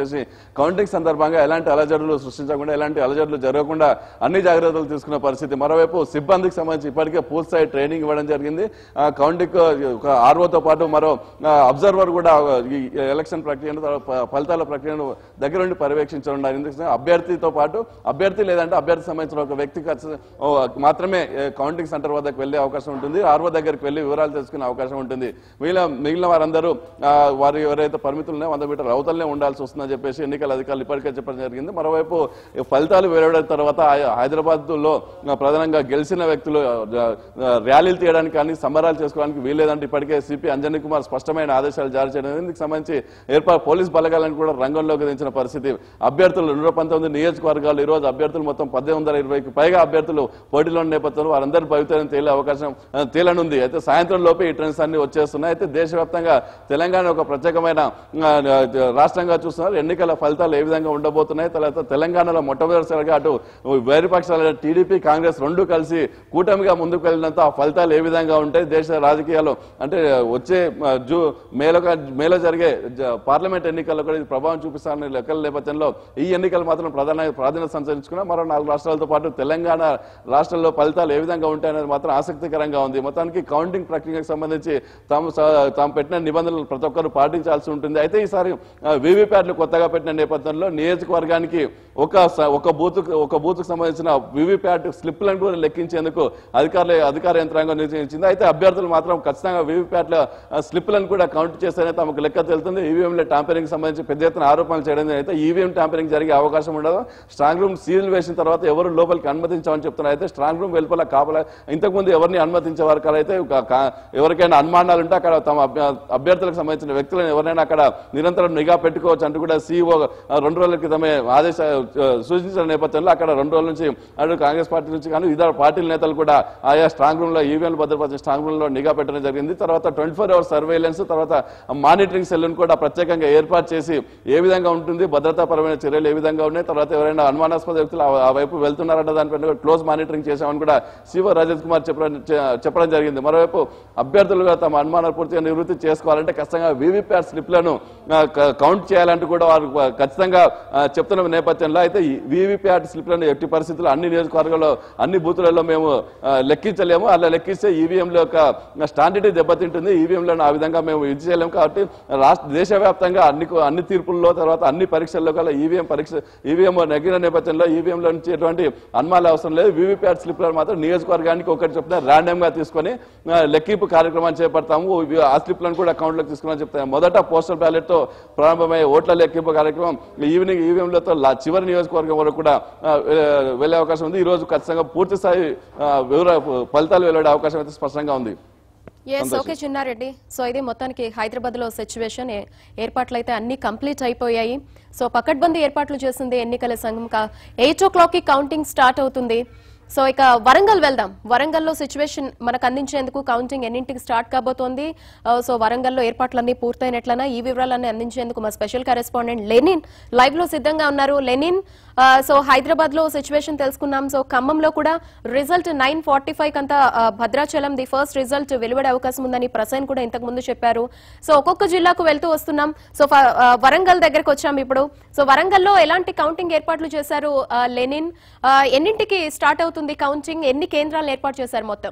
చెప్పేసి కౌంటింగ్ సందర్భంగా ఎలాంటి అలజడులు సృష్టించకుండా ఎలాంటి అలజడులు జరగకుండా అన్ని జాగ్రత్తలు తీసుకున్న పరిస్థితి మరోవైపు సిబ్బందికి సంబంధించి ఇప్పటికే పూర్తి స్థాయి ట్రైనింగ్ ఇవ్వడం జరిగింది ఆ, కౌంటింగ్ ఒక ఆర్ఓతో పాటు మరో ఆ, అబ్జర్వర్ కూడా ఈ ఎలక్షన్ ప్రక్రియను తర్వాత ఫ- ఫలితాల ప్రక్రియను దగ్గర నుండి పర్యవేక్షించడం జరిగింది అభ్యర్థితో పాటు అభ్యర్థి లేదంటే అభ్యర్థి సంబంధించిన ఒక వ్యక్తి ఖర్చు- ఓ, మాత్రమే ఏ, కౌంటింగ్ సెంటర్ వద్దకు వెళ్లే అవకాశం ఉంటుంది ఆర్ఓ దగ్గరికి వెళ్లి వివరాలు తెలుసుకునే అవకాశం ఉంటుంది మిగిలిన మిగిలిన వారందరూ ఆ, వారు ఎవరైతే పరిమితులు ఉన్నాయో వంద మీటర్ అవతలనే ఉండాల్సి వస్తుందని చెప్పేసి ఎన్నికల అధికారులు ఇప్పటికే చెప్పడం జరిగింది మరోవైపు ఈ ఫలితాలు వెలువడిన తర్వాత హైదరాబాద్ లో ప్రధానంగా గెలిచిన వ్యక్తులు ఆ, ఆ, ర్యాలీలు తీయడానికి కానీ సంబరాలు చేసుకోవడానికి వీల్లేదంటే ఇప్పటికే సిపి అంజనీ కుమార్ స్పష్టమైన ఆదేశాలు జారీ చేయడం జరిగింది. దీనికి సంబంధించి ఏర్పాటు పోలీస్ బలగాలను కూడా రంగంలోకి దించిన పరిస్థితి అభ్యర్థులు నూట పంతొమ్మిది నియోజకవర్గాలు ఈ రోజు అభ్యర్థులు మొత్తం పద్దెనిమిది వందల ఇరవైకి పైగా అభ్యర్థులు పోటీలో ఉన్న నేపథ్యంలో వారందరి భవితవ్యం తేలే అవకాశం ఆ, తేలనుంది అయితే సాయంత్రం లోపే ఈ ట్రెండ్స్ అన్ని వచ్చేస్తున్నాయి అయితే దేశవ్యాప్తంగా తెలంగాణ ఒక ప్రత్యేకమైన ఆ, ఆ, రాష్ట్రంగా చూస్తున్నారు ఎన్నికల ఫలితాలు ఏ విధంగా ఉండబోతున్నాయి తర్వాత తెలంగాణలో మొట్టమొదటిసారిగా అటు వేరుపక్షాల టీడీపీ కాంగ్రెస్ రెండు కలిసి కూటమిగా ముందుకు వెళ్ళినంత ఆ ఫలితాలు ఏ విధంగా ఉంటాయి దేశ రాజకీయాల్లో అంటే వచ్చే ఆ, జూ మేలో మేలో జరిగే జ- పార్లమెంట్ ఎన్నికల్లో కూడా ఇది ప్రభావం చూపిస్తారనే లెక్కల నేపథ్యంలో ఈ ఎన్నికలు మాత్రం ప్రధాన ప్రాధాన్యత సంచరించుకున్న మరో నాలుగు రాష్ట్రాలతో పాటు తెలంగాణ రాష్ట్రంలో ఫలితాలు ఏ విధంగా ఉంటాయనేది మాత్రం ఆసక్తికరంగా ఉంది మొత్తానికి కౌంటింగ్ ప్రక్రియకు సంబంధించి తాము స- తాము పెట్టిన నిబంధనలు ప్రతి ఒక్కరు పాటించాల్సి ఉంటుంది అయితే ఈసారి వీవీప్యాట్లు కొత్తగా పెట్టిన నేపథ్యంలో నియోజకవర్గానికి ఒక స- ఒక బూత్ ఒక బూత్ కు సంబంధించిన వీవీప్యాట్ స్లిప్లను కూడా లెక్కించేందుకు అధికారుల అధికార యంత్రాంగం నిర్ణయించింది అయితే అభ్యర్థులు మాత్రం ఖచ్చితంగా వీవీప్యాట్ల స్లిప్లను కూడా కౌంట్ చేస్తేనే తమకు లెక్క తెలుస్తుంది ఈవీఎంల ట్యాంపరింగ్ సంబంధించి పెద్ద ఎత్తున ఆరోపణలు చేయడం అయితే ఈవీఎం ట్యాంపరింగ్ జరిగే అవకాశం ఉండదు స్ట్రాంగ్ రూమ్ సీల్ వేసిన తర్వాత ఎవరు లోపలికి అనుమతించామని చెప్తున్నారు అయితే స్ట్రాంగ్ రూమ్ వెలుపల కాపలా ఇంతకుముందు ఎవరిని అనుమతించే వారు కాదు అయితే ఒక కా- ఎవరికైనా అనుమానాలు ఉంటే అక్కడ తమ అభ్య- అభ్యర్థులకు సంబంధించిన వ్యక్తులను ఎవరైనా అక్కడ నిరంతరం నిఘా పెట్టుకోవచ్చు అంటూ కూడా సీఈఓ రెండు రోజుల క్రితమే ఆదేశ ఆ, సూచించిన నేపథ్యంలో అక్కడ రెండు రోజుల నుంచి అటు కాంగ్రెస్ పార్టీ నుంచి కానీ ఇతర పార్టీల నేతలు కూడా ఆయా స్ట్రాంగ్ రూమ్ లో ఈవీఎంలు భద్రపరిచిన స్ట్రాంగ్ రూమ్ లో నిఘా పెట్టడం జరిగింది తర్వాత ట్వంటీ ఫోర్ అవర్స్ సర్వేలెన్స్ తర్వాత మానిటరింగ్ సెల్ కూడా ప్రత్యేకంగా ఏర్పాటు చేసి ఏ విధంగా ఉంటుంది భద్రతాపరమైన చర్యలు ఏ విధంగా ఉన్నాయి తర్వాత ఎవరైనా అనుమానాస్పద వ్యక్తులు ఆ- ఆ వైపు వెళ్తున్నారంటే దానిపైన క్లోజ్ మానిటరింగ్ చేశామని కూడా శివ రజత్ కుమార్ చెప్పడం చె- చెప్పడం జరిగింది మరోవైపు అభ్యర్థులుగా తమ అనుమానాలు పూర్తిగా నివృత్తి చేసుకోవాలంటే ఖచ్చితంగా వీవీప్యాట్ స్లిప్లను ఆ, క- కౌంట్ చేయాలంటూ కూడా వారు ఖచ్చితంగా ఆ, చెప్తున్న నేపథ్యంలో అయితే ఈ వీవీప్యాట్ స్లిప్లను ఎట్టి పరిస్థితుల్లో అన్ని నియోజకవర్గాల్లో అన్ని బూతులలో మేము ఆ, లెక్కించలేము అలా లెక్కిస్తే ఈవీఎంల యొక్క స్టాండర్డ్ దెబ్బతింటుంది ఈవీఎంలను ఆ విధంగా మేము ఇది చేయలేము కాబట్టి రాష్ట్ర దేశవ్యాప్తంగా అన్ని అన్ని తీర్పుల్లో తర్వాత అన్ని పరీక్షల్లో కల్లా ఈవీఎం పరీక్ష ఈవీఎం నెగ్గిన నేపథ్యంలో ఈవీఎంలో నుంచి ఎటువంటి అనుమానాలు అవసరం లేదు వీవీప్యాట్ స్లిప్లను మాత్రం నియోజకవర్గానికి ఒకటి చొప్పున ర్యాండమ్ గా తీసుకొని ఆ, లెక్కింపు కార్యక్రమాన్ని చేపడతాము ఇవి ఆ స్లిప్లను కూడా అకౌంట్లోకి తీసుకుని చెప్తాము మొదట పోస్టల్ బ్యాలెట్ తో ప్రారంభమయ్యే ఓట్ల లెక్కింపు కార్యక్రమం ఈవినింగ్ ఈవీఎంలతో లా- చివరి నియోజకవర్గం వరకు కూడా ఆ, వె- వెళ్ళే అవకాశం ఉంది ఈ రోజు ఖచ్చితంగా పూర్తి స్థాయి ఆ, వివర ఫలితాలు వెలువడే అవకాశం అయితే స్పష్టంగా ఉంది ఎస్ ఓకే చిన్నారెడ్డి సో ఇది మొత్తానికి హైదరాబాద్ లో సిచ్యువేషన్ ఏర్పాట్లు అయితే అన్ని కంప్లీట్ అయిపోయాయి సో పకడ్బందీ ఏర్పాట్లు చేసింది ఎన్నికల సంఘం ఎయిట్ ఓ క్లాక్ కి కౌంటింగ్ స్టార్ట్ అవుతుంది సో ఇక వరంగల్ వెళ్దాం వరంగల్లో సిచ్యువేషన్ మనకు అందించేందుకు కౌంటింగ్ ఎన్నింటికి స్టార్ట్ కాబోతోంది ఆ, సో వరంగల్లో ఏర్పాట్లన్నీ పూర్తయినట్లనా ఈ వివరాలన్నీ అందించేందుకు మా స్పెషల్ కరెస్పాండెంట్ లెనిన్ లైవ్ లో సిద్ధంగా ఉన్నారు లెనిన్ ఆ, సో హైదరాబాద్ లో సిచ్యువేషన్ తెలుసుకున్నాం సో ఖమ్మంలో కూడా రిజల్ట్ నైన్ ఫార్టీ ఫైవ్ కంతా ఆ, భద్రాచలం ది ఫస్ట్ రిజల్ట్ వెలువడే అవకాశం ఉందని ప్రసైన్ కూడా ఇంతకు ముందు చెప్పారు సో ఒక్కొక్క జిల్లాకు వెళ్తూ వస్తున్నాం సో ఫ- ఆ, వరంగల్ దగ్గరకు వచ్చాం ఇప్పుడు సో వరంగల్లో ఎలాంటి కౌంటింగ్ ఏర్పాట్లు చేశారు ఆ, లెనిన్ ఆ, ఎన్నింటికి స్టార్ట్ అవుతుంది కౌంటింగ్ ఎన్ని కేంద్రాలను ఏర్పాటు చేశారు మొత్తం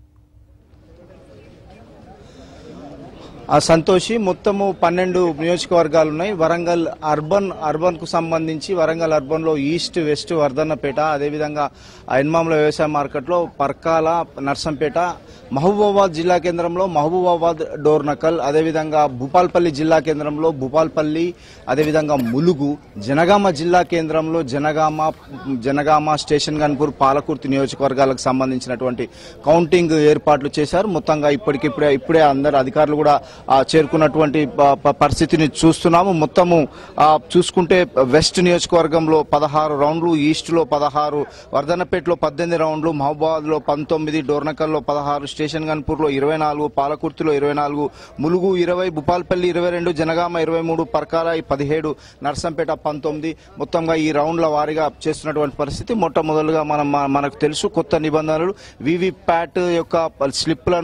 ఆ సంతోషి మొత్తము పన్నెండు నియోజకవర్గాలు ఉన్నాయి వరంగల్ అర్బన్ అర్బన్ కు సంబంధించి వరంగల్ అర్బన్ లో ఈస్ట్ వెస్ట్ వర్ధన్నపేట అదేవిధంగా ఆ ఎన్మాముల వ్యవసాయ మార్కెట్ లో పర్కాల నర్సంపేట మహబూబాబాద్ జిల్లా కేంద్రంలో మహబూబాబాద్ డోర్నకల్ అదేవిధంగా భూపాల్పల్లి జిల్లా కేంద్రంలో భూపాల్పల్లి అదేవిధంగా ములుగు జనగామ జిల్లా కేంద్రంలో జనగామ జనగామ స్టేషన్ గన్పూర్ పాలకుర్తి నియోజకవర్గాలకు సంబంధించినటువంటి కౌంటింగ్ ఏర్పాట్లు చేశారు మొత్తంగా ఇప్పటికిప్పుడే ఇప్పుడే అందరు అధికారులు కూడా ఆ, చేరుకున్నటువంటి ప- ప- పరిస్థితిని చూస్తున్నాము మొత్తము ఆ, చూసుకుంటే వెస్ట్ నియోజకవర్గంలో పదహారు రౌండ్లు ఈస్ట్ లో పదహారు వర్ధనపేటలో పద్దెనిమిది రౌండ్లు మహబూబాద్ లో పంతొమ్మిది డోర్నకల్లో పదహారు స్టేషన్ గన్పూర్ లో ఇరవై నాలుగు పాలకుర్తిలో ఇరవై నాలుగు ములుగు ఇరవై భూపాల్పల్లి ఇరవై రెండు జనగామ ఇరవై మూడు పర్కాల పదిహేడు నర్సంపేట పంతొమ్మిది మొత్తంగా ఈ రౌండ్ల వారీగా చేస్తున్నటువంటి పరిస్థితి మొట్టమొదలుగా మనం మన- మనకు తెలుసు కొత్త నిబంధనలు వివి ప్యాట్ యొక్క స్లిప్లను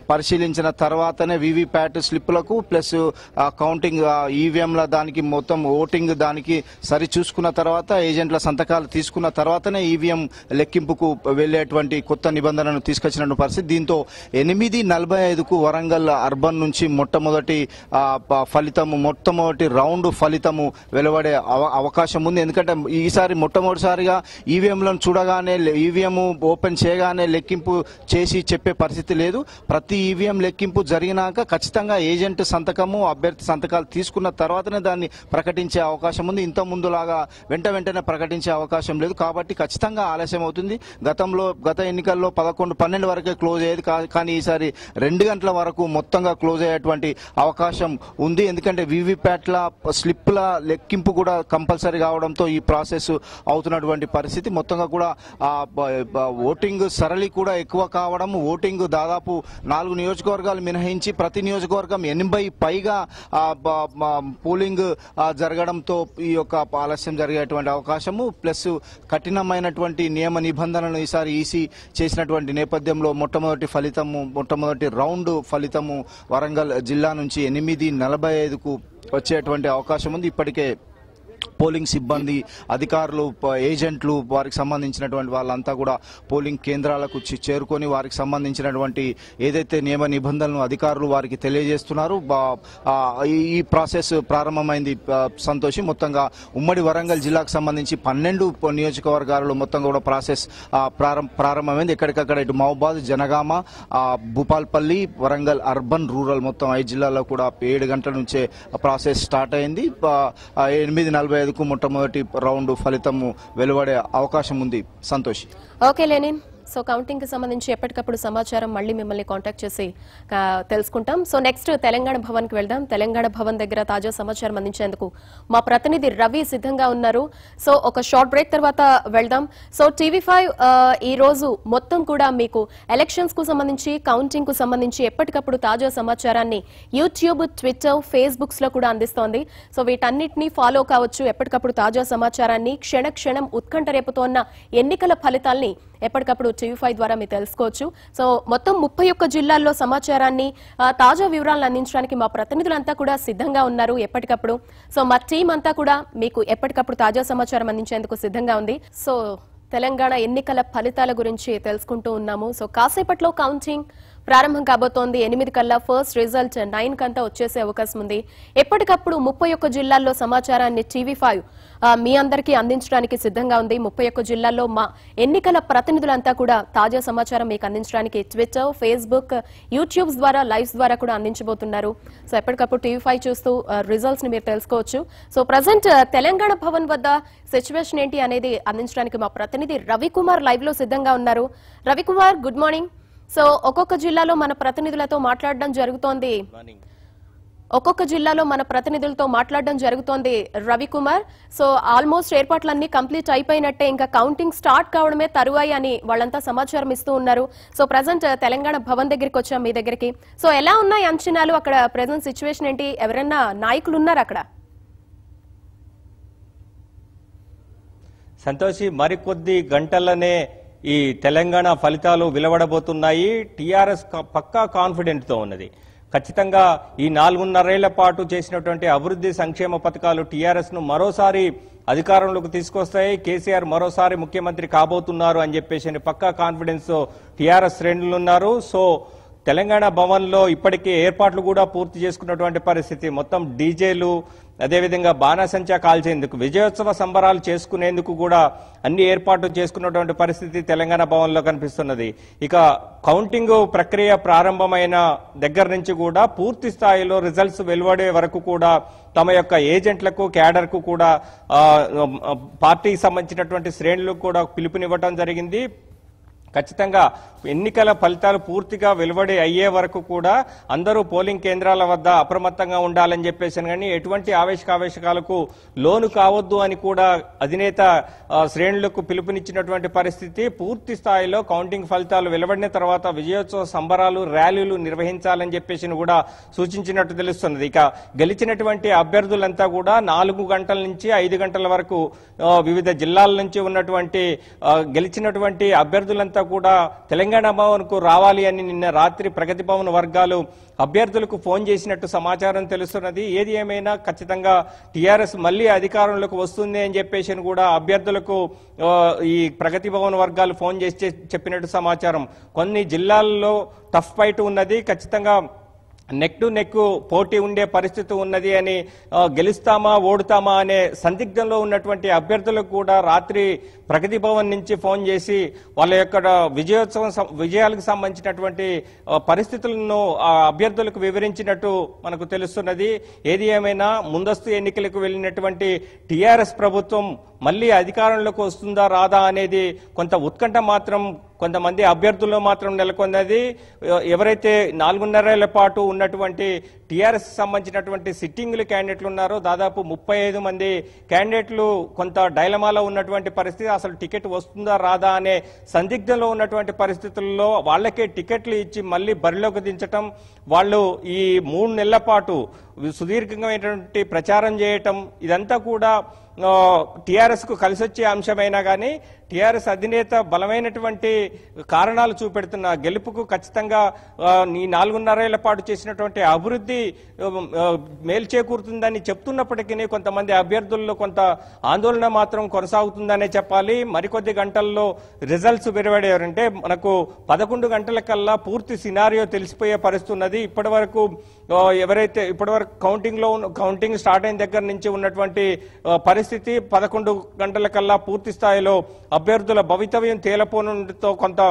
పరిశీలించిన తర్వాతనే వీవీప్యాట్ స్లిప్పులకు ప్లస్ ఆ, కౌంటింగ్ ఆ, ఈవీఎంల దానికి మొత్తం ఓటింగ్ దానికి సరి చూసుకున్న తర్వాత ఏజెంట్ల సంతకాలు తీసుకున్న తర్వాతనే ఈవీఎం లెక్కింపుకు వెళ్లేటువంటి కొత్త నిబంధనను తీసుకొచ్చిన పరిస్థితి దీంతో ఎనిమిది నలభై ఐదుకు వరంగల్ అర్బన్ నుంచి మొట్టమొదటి ఆ, ప- ఫలితము మొట్టమొదటి రౌండ్ ఫలితము వెలువడే అవ- అవకాశం ఉంది ఎందుకంటే ఈసారి మొట్టమొదటిసారిగా ఈవీఎంలను చూడగానే ఈవీఎం ఓపెన్ చేయగానే లెక్కింపు చేసి చెప్పే పరిస్థితి లేదు ప్రతి ఈవీఎం లెక్కింపు జరిగినాక ఖచ్చితంగా ఏజెంట్ సంతకము అభ్యర్థి సంతకాలు తీసుకున్న తర్వాతనే దాన్ని ప్రకటించే అవకాశం ఉంది ఇంత ముందులాగా వెంట వెంటనే ప్రకటించే అవకాశం లేదు కాబట్టి ఖచ్చితంగా ఆలస్యం అవుతుంది గతంలో గత ఎన్నికల్లో పదకొండు పన్నెండు వరకే క్లోజ్ అయ్యేది కా- కానీ ఈసారి రెండు గంటల వరకు మొత్తంగా క్లోజ్ అయ్యేటువంటి అవకాశం ఉంది ఎందుకంటే వీవీప్యాట్ల స్లిప్ల లెక్కింపు కూడా కంపల్సరీ కావడంతో ఈ ప్రాసెస్ అవుతున్నటువంటి పరిస్థితి మొత్తంగా కూడా ఆ బ- బ- ఓటింగ్ సరళి కూడా ఎక్కువ కావడం ఓటింగ్ దాదాపు నాలుగు నియోజకవర్గాలు మినహాయించి ప్రతి నియోజకవర్గం ఎనభై పైగా ఆ, బ- బ- పోలింగ్ ఆ, జరగడంతో ఈ యొక్క ఆలస్యం జరిగేటువంటి అవకాశము ప్లస్ కఠినమైనటువంటి నియమ నిబంధనలు ఈసారి ఈసీ చేసినటువంటి నేపథ్యంలో మొట్టమొదటి ఫలితము మొట్టమొదటి రౌండ్ ఫలితము వరంగల్ జిల్లా నుంచి ఎనిమిది నలభై ఐదుకు వచ్చేటువంటి అవకాశం ఉంది ఇప్పటికే పోలింగ్ సిబ్బంది అధికారులు ప- ఏజెంట్లు వారికి సంబంధించినటువంటి వాళ్ళంతా కూడా పోలింగ్ కేంద్రాలకు చి- చేరుకొని వారికి సంబంధించినటువంటి ఏదైతే నియమ నిబంధనలు అధికారులు వారికి తెలియజేస్తున్నారు బా- ఆ, ఈ- ఈ ప్రాసెస్ ప్రారంభమైంది ఆ, సంతోషి మొత్తంగా ఉమ్మడి వరంగల్ జిల్లాకు సంబంధించి పన్నెండు ప- నియోజకవర్గాలలో మొత్తం కూడా ప్రాసెస్ ఆ, ప్రారం- ప్రారంభమైంది ఎక్కడికక్కడ ఇటు మహబాద్ జనగామ ఆ, భూపాల్పల్లి వరంగల్ అర్బన్ రూరల్ మొత్తం ఐదు జిల్లాల్లో కూడా ఏడు గంటల నుంచే ప్రాసెస్ స్టార్ట్ అయింది ఆ, ఆ, ఎనిమిది నలభై ఐదుకు మొట్టమొదటి రౌండ్ ఫలితము వెలువడే అవకాశం ఉంది Santosh okay Lenin so counting కి సంబంధించి ఎప్పటికప్పుడు సమాచారం మళ్ళీ మిమ్మల్ని కాంటాక్ట్ చేసి ఆ, తెలుసుకుంటాం సో నెక్స్ట్ తెలంగాణ భవన్ కి వెళ్దాం తెలంగాణ భవన్ దగ్గర తాజా సమాచారం అందించేందుకు మా ప్రతినిధి రవి సిద్ధంగా ఉన్నారు సో ఒక షార్ట్ బ్రేక్ తర్వాత వెళ్దాం సో టీవీ ఫైవ్ ఈ రోజు మొత్తం కూడా మీకు ఎలక్షన్స్ కు సంబంధించి కౌంటింగ్ కు సంబంధించి ఎప్పటికప్పుడు తాజా సమాచారాన్ని యూట్యూబ్ ట్విట్టర్ ఫేస్బుక్స్ లో కూడా అందిస్తోంది సో వీటన్నిటిని ఫాలో కావచ్చు ఎప్పటికప్పుడు తాజా సమాచారాన్ని క్షణ క్షణం ఉత్కంఠ రేపుతోన్న ఎన్నికల ఫలితాల్ని ఎప్పటికప్పుడు టీవీ ఫైవ్ ద్వారా మీరు తెలుసుకోవచ్చు సో మొత్తం ముప్పై ఒక్క జిల్లాల్లో సమాచారాన్ని ఆ, తాజా వివరాలను అందించడానికి మా ప్రతినిధులంతా కూడా సిద్ధంగా ఉన్నారు ఎప్పటికప్పుడు సో మా టీం అంతా కూడా మీకు ఎప్పటికప్పుడు తాజా సమాచారం అందించేందుకు సిద్ధంగా ఉంది సో తెలంగాణ ఎన్నికల ఫలితాల గురించి తెలుసుకుంటూ ఉన్నాము సో కాసేపట్లో కౌంటింగ్ ప్రారంభం కాబోతోంది ఎనిమిది కల్లా ఫస్ట్ రిజల్ట్ నైన్ కంతా వచ్చేసే అవకాశం ఉంది ఎప్పటికప్పుడు ముప్పై ఒక్క జిల్లాల్లో సమాచారాన్ని టీవీ ఫైవ్ మీ అందరికీ అందించడానికి సిద్ధంగా ఉంది ముప్పై ఒక్క జిల్లాల్లో మా ఎన్నికల ప్రతినిధులంతా కూడా తాజా సమాచారం మీకు అందించడానికి ట్విట్టర్ ఫేస్బుక్ యూట్యూబ్స్ ద్వారా లైవ్స్ ద్వారా కూడా అందించబోతున్నారు సో ఎప్పటికప్పుడు టీవీ ఫైవ్ చూస్తూ రిజల్ట్స్ ని మీరు తెలుసుకోవచ్చు సో ప్రజెంట్ తెలంగాణ భవన్ వద్ద సిచ్యువేషన్ ఏంటి అనేది అందించడానికి మా ప్రతినిధి రవికుమార్ లైవ్ లో సిద్ధంగా ఉన్నారు రవికుమార్ గుడ్ మార్నింగ్ సో ఒక్కొక్క జిల్లాలో మన ప్రతినిధులతో మాట్లాడడం జరుగుతోంది ఒక్కొక్క జిల్లాలో మన ప్రతినిధులతో మాట్లాడడం జరుగుతోంది రవికుమార్ సో ఆల్మోస్ట్ ఏర్పాట్లన్నీ కంప్లీట్ అయిపోయినట్టే ఇంకా కౌంటింగ్ స్టార్ట్ కావడమే తరువాయి అని వాళ్ళంతా సమాచారం ఇస్తూ ఉన్నారు సో ప్రజెంట్ తెలంగాణ భవన్ దగ్గరికి వచ్చాం మీ దగ్గరికి సో ఎలా ఉన్నాయి అంచనాలు అక్కడ ప్రజెంట్ సిచ్యువేషన్ ఏంటి ఎవరైనా నాయకులు ఉన్నారు అక్కడ సంతోషి మరికొద్ది గంటలనే ఈ తెలంగాణ ఫలితాలు వెలువడబోతున్నాయి టీఆర్ఎస్ పక్కా కాన్ఫిడెంట్ తో ఉన్నది ఖచ్చితంగా ఈ నాలుగున్నరేళ్ల పాటు చేసినటువంటి అభివృద్ధి సంక్షేమ పథకాలు టీఆర్ఎస్ ను మరోసారి అధికారంలోకి తీసుకొస్తాయి కేసీఆర్ మరోసారి ముఖ్యమంత్రి కాబోతున్నారు అని చెప్పేసి పక్కా కాన్ఫిడెన్స్ టీఆర్ఎస్ శ్రేణులు ఉన్నారు సో తెలంగాణ భవన్లో ఇప్పటికే ఏర్పాట్లు కూడా పూర్తి చేసుకున్నటువంటి పరిస్థితి మొత్తం డీజేలు అదేవిధంగా బాణాసంచా కాల్చేందుకు విజయోత్సవ సంబరాలు చేసుకునేందుకు కూడా అన్ని ఏర్పాట్లు చేసుకున్నటువంటి పరిస్థితి తెలంగాణ భవన్లో కనిపిస్తున్నది ఇక కౌంటింగ్ ప్రక్రియ ప్రారంభమైన దగ్గర నుంచి కూడా పూర్తి స్థాయిలో రిజల్ట్స్ వెలువడే వరకు కూడా తమ యొక్క ఏజెంట్లకు క్యాడర్కు కూడా ఆ, ఆ, పార్టీకి సంబంధించినటువంటి శ్రేణులకు కూడా పిలుపునివ్వటం జరిగింది ఖచ్చితంగా ఎన్నికల ఫలితాలు పూర్తిగా వెలువడి అయ్యే వరకు కూడా అందరూ పోలింగ్ కేంద్రాల వద్ద అప్రమత్తంగా ఉండాలని చెప్పేసి కానీ ఎటువంటి ఆవేశకావేశకాలకు లోను కావద్దు అని కూడా అధినేత ఆ, శ్రేణులకు పిలుపునిచ్చినటువంటి పరిస్థితి పూర్తి స్థాయిలో కౌంటింగ్ ఫలితాలు వెలువడిన తర్వాత విజయోత్సవ సంబరాలు ర్యాలీలు నిర్వహించాలని చెప్పేసి కూడా సూచించినట్టు తెలుస్తున్నది ఇక గెలిచినటువంటి అభ్యర్థులంతా కూడా నాలుగు గంటల నుంచి ఐదు గంటల వరకు ఆ, వివిధ జిల్లాల నుంచి ఉన్నటువంటి ఆ, గెలిచినటువంటి అభ్యర్థులంతా అభ్యర్థులంతా కూడా తెలంగాణ భవన్కు రావాలి అని నిన్న రాత్రి ప్రగతి భవన్ వర్గాలు అభ్యర్థులకు ఫోన్ చేసినట్టు సమాచారం తెలుస్తున్నది ఏది ఏమైనా ఖచ్చితంగా టీఆర్ఎస్ మళ్ళీ అధికారంలోకి వస్తుంది అని చెప్పేసి అని కూడా అభ్యర్థులకు ఆ, ఈ ప్రగతి భవన్ వర్గాలు ఫోన్ చేసి చె- చెప్పినట్టు సమాచారం కొన్ని జిల్లాల్లో టఫ్ ఫైట్ ఉన్నది ఖచ్చితంగా నెక్ టు నెక్ పోటీ ఉండే పరిస్థితి ఉన్నది అని ఆ, గెలుస్తామా ఓడుతామా అనే సందిగ్ధంలో ఉన్నటువంటి అభ్యర్థులకు కూడా రాత్రి ప్రగతి భవన్ నుంచి ఫోన్ చేసి వాళ్ళ యొక్క విజయోత్సవం సం- విజయాలకు సంబంధించినటువంటి ఆ, పరిస్థితులను ఆ అభ్యర్థులకు వివరించినట్టు మనకు తెలుస్తున్నది ఏది ఏమైనా ముందస్తు ఎన్నికలకు వెళ్ళినటువంటి టిఆర్ఎస్ ప్రభుత్వం మళ్ళీ అధికారంలోకి వస్తుందా రాదా అనేది కొంత ఉత్కంఠ మాత్రం కొంతమంది అభ్యర్థుల్లో మాత్రం నెలకొన్నది ఎ- ఎవరైతే నాలుగున్నరేళ్ల పాటు ఉన్నటువంటి టీఆర్ఎస్ సంబంధించినటువంటి సిట్టింగ్లు క్యాండిడేట్లు ఉన్నారో దాదాపు ముప్పై ఐదు మంది క్యాండిడేట్లు కొంత డైలమాలో ఉన్నటువంటి పరిస్థితి అసలు టికెట్ వస్తుందా రాదా అనే సందిగ్ధంలో ఉన్నటువంటి పరిస్థితుల్లో వాళ్ళకే టికెట్లు ఇచ్చి మళ్ళీ బరిలోకి దించటం వాళ్ళు ఈ మూడు నెలల పాటు సుదీర్ఘమైనటువంటి ప్రచారం చేయటం ఇదంతా కూడా టిఆర్ఎస్ కు కలిసి వచ్చే అంశమైనా కానీ టిఆర్ఎస్ అధినేత బలమైనటువంటి కారణాలు చూపెడుతున్న గెలుపుకు ఖచ్చితంగా ఆ, ఈ నాలుగున్నరేళ్ల పాటు చేసినటువంటి అభివృద్ధి ఆ, ఆ, మేలు చేకూరుతుందని చెప్తున్నప్పటికీ కొంతమంది అభ్యర్థుల్లో కొంత ఆందోళన మాత్రం కొనసాగుతుందనే చెప్పాలి మరికొద్ది గంటల్లో రిజల్ట్స్ వెలువడారంటే మనకు పదకొండు గంటల కల్లా పూర్తి సినారియో తెలిసిపోయే పరిస్థితి ఉన్నది ఇప్పటి వరకు ఆ, ఎవరైతే ఇప్పటి వరకు కౌంటింగ్ లో ఉన్న- కౌంటింగ్ స్టార్ట్ అయిన దగ్గర నుంచి ఉన్నటువంటి ఆ, పరిస్థితి పదకొండు గంటల కల్లా పూర్తి స్థాయిలో అభ్యర్థుల భవితవ్యం తేలపోనుతో కొంత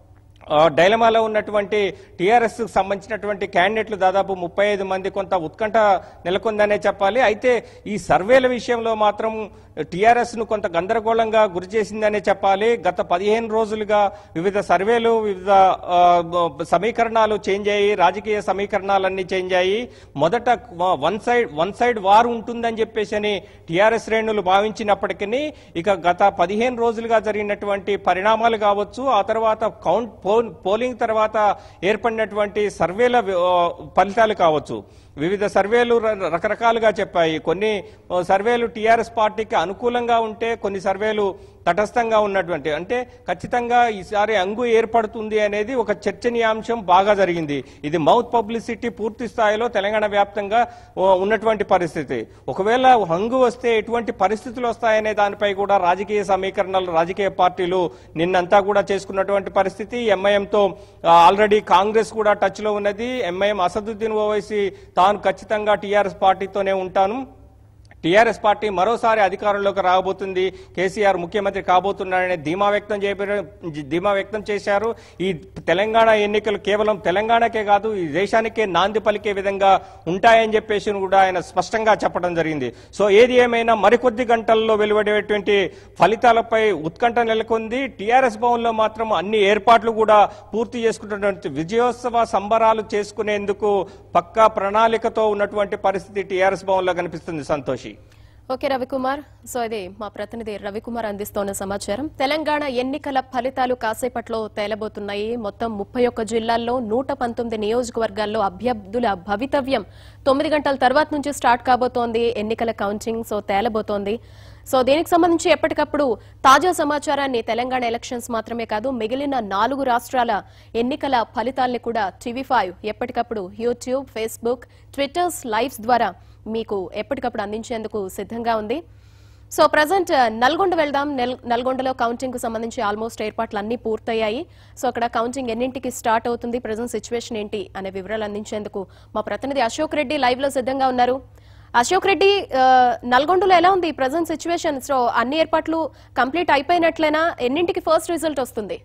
ఆ, డైలమాలో ఉన్నటువంటి టీఆర్ఎస్ సంబంధించినటువంటి క్యాండిడేట్లు దాదాపు ముప్పై ఐదు మంది కొంత ఉత్కంఠ నెలకొందనే చెప్పాలి అయితే ఈ సర్వేల విషయంలో మాత్రం టీఆర్ఎస్ ను కొంత గందరగోళంగా గురి చేసిందనే చెప్పాలి గత పదిహేను రోజులుగా వివిధ సర్వేలు వివిధ ఆ, బ- సమీకరణాలు చేంజ్ అయ్యి రాజకీయ సమీకరణాలన్నీ చేంజ్ అయ్యి మొదట one side one side war ఉంటుందని చెప్పేసి అని టీఆర్ఎస్ శ్రేణులు భావించినప్పటికీ ఇక గత పదిహేను రోజులుగా జరిగినటువంటి పరిణామాలు కావచ్చు ఆ తర్వాత కౌంట్ పో- పోలింగ్ తర్వాత ఏర్పడినటువంటి సర్వేల వి- ఆ, ఫలితాలు కావచ్చు వివిధ సర్వేలు ర- రకరకాలుగా చెప్పాయి కొన్ని ఆ, సర్వేలు టీఆర్ఎస్ పార్టీకి అనుకూలంగా ఉంటే కొన్ని సర్వేలు తటస్థంగా ఉన్నటువంటి అంటే ఖచ్చితంగా ఈసారి అంగు ఏర్పడుతుంది అనేది ఒక చర్చనీయాంశం బాగా జరిగింది ఇది మౌత్ పబ్లిసిటీ పూర్తి స్థాయిలో తెలంగాణ వ్యాప్తంగా ఓ, ఉన్నటువంటి పరిస్థితి ఒకవేళ హంగు వస్తే ఎటువంటి పరిస్థితులు వస్తాయనే దానిపై కూడా రాజకీయ సమీకరణలు రాజకీయ పార్టీలు నిన్నంతా కూడా చేసుకున్నటువంటి పరిస్థితి ఎంఐఎంతో ఆల్రెడీ కాంగ్రెస్ కూడా టచ్ లో ఉన్నది ఎంఐఎం అసదుద్దీన్ ఓవైసీ తాను ఖచ్చితంగా టీఆర్ఎస్ పార్టీతోనే ఉంటాను టీఆర్ఎస్ పార్టీ మరోసారి అధికారంలోకి రాబోతుంది కేసీఆర్ ముఖ్యమంత్రి కాబోతున్నారనే ధీమా వ్యక్తం చేయబడి ధీమా వ్యక్తం చేశారు ఈ తెలంగాణ ఎన్నికలు కేవలం తెలంగాణకే కాదు ఈ దేశానికే నాంది పలికే విధంగా ఉంటాయని చెప్పేసి కూడా ఆయన స్పష్టంగా చెప్పడం జరిగింది సో ఏది ఏమైనా మరికొద్ది గంటల్లో వెలువడేటువంటి ఫలితాలపై ఉత్కంఠ నెలకొంది టీఆర్ఎస్ భవన్లో మాత్రం అన్ని ఏర్పాట్లు కూడా పూర్తి చేసుకుంటున్నటువంటి విజయోత్సవ సంబరాలు చేసుకునేందుకు పక్కా ప్రణాళికతో ఉన్నటువంటి పరిస్థితి టీఆర్ఎస్ భవన్లో కనిపిస్తుంది సంతోషి ఓకే రవికుమార్ సో ఇది మా ప్రతినిధి రవికుమార్ అందిస్తోన్న సమాచారం తెలంగాణ ఎన్నికల ఫలితాలు కాసేపట్లో తేలబోతున్నాయి మొత్తం ముప్పై ఒక్క జిల్లాల్లో నూట పంతొమ్మిది నియోజకవర్గాల్లో అభ్యర్థుల భవితవ్యం తొమ్మిది గంటల తర్వాత నుంచి స్టార్ట్ కాబోతోంది ఎన్నికల కౌంటింగ్ సో తేలబోతోంది సో దీనికి సంబంధించి ఎప్పటికప్పుడు తాజా సమాచారాన్ని తెలంగాణ ఎలక్షన్స్ మాత్రమే కాదు మిగిలిన నాలుగు రాష్ట్రాల ఎన్నికల ఫలితాల్ని కూడా టీవీ ఫైవ్ ఎప్పటికప్పుడు యూట్యూబ్ ఫేస్బుక్ ట్విట్టర్స్ లైవ్స్ ద్వారా మీకు ఎప్పటికప్పుడు అందించేందుకు సిద్ధంగా ఉంది సో ప్రజెంట్ నల్గొండ వెళ్దాం నెల్- నల్గొండలో కౌంటింగ్ కు సంబంధించి ఆల్మోస్ట్ ఏర్పాట్లు అన్ని పూర్తయ్యాయి సో అక్కడ కౌంటింగ్ ఎన్నింటికి స్టార్ట్ అవుతుంది ప్రజెంట్ సిచ్యువేషన్ ఏంటి అనే వివరాలు అందించేందుకు మా ప్రతినిధి అశోక్ రెడ్డి లైవ్ లో సిద్ధంగా ఉన్నారు అశోక్ రెడ్డి ఆ, నల్గొండలో ఎలా ఉంది ప్రజెంట్ సిచ్యువేషన్ సో అన్ని ఏర్పాట్లు కంప్లీట్ అయిపోయినట్లేనా ఎన్నింటికి ఫస్ట్ రిజల్ట్ వస్తుంది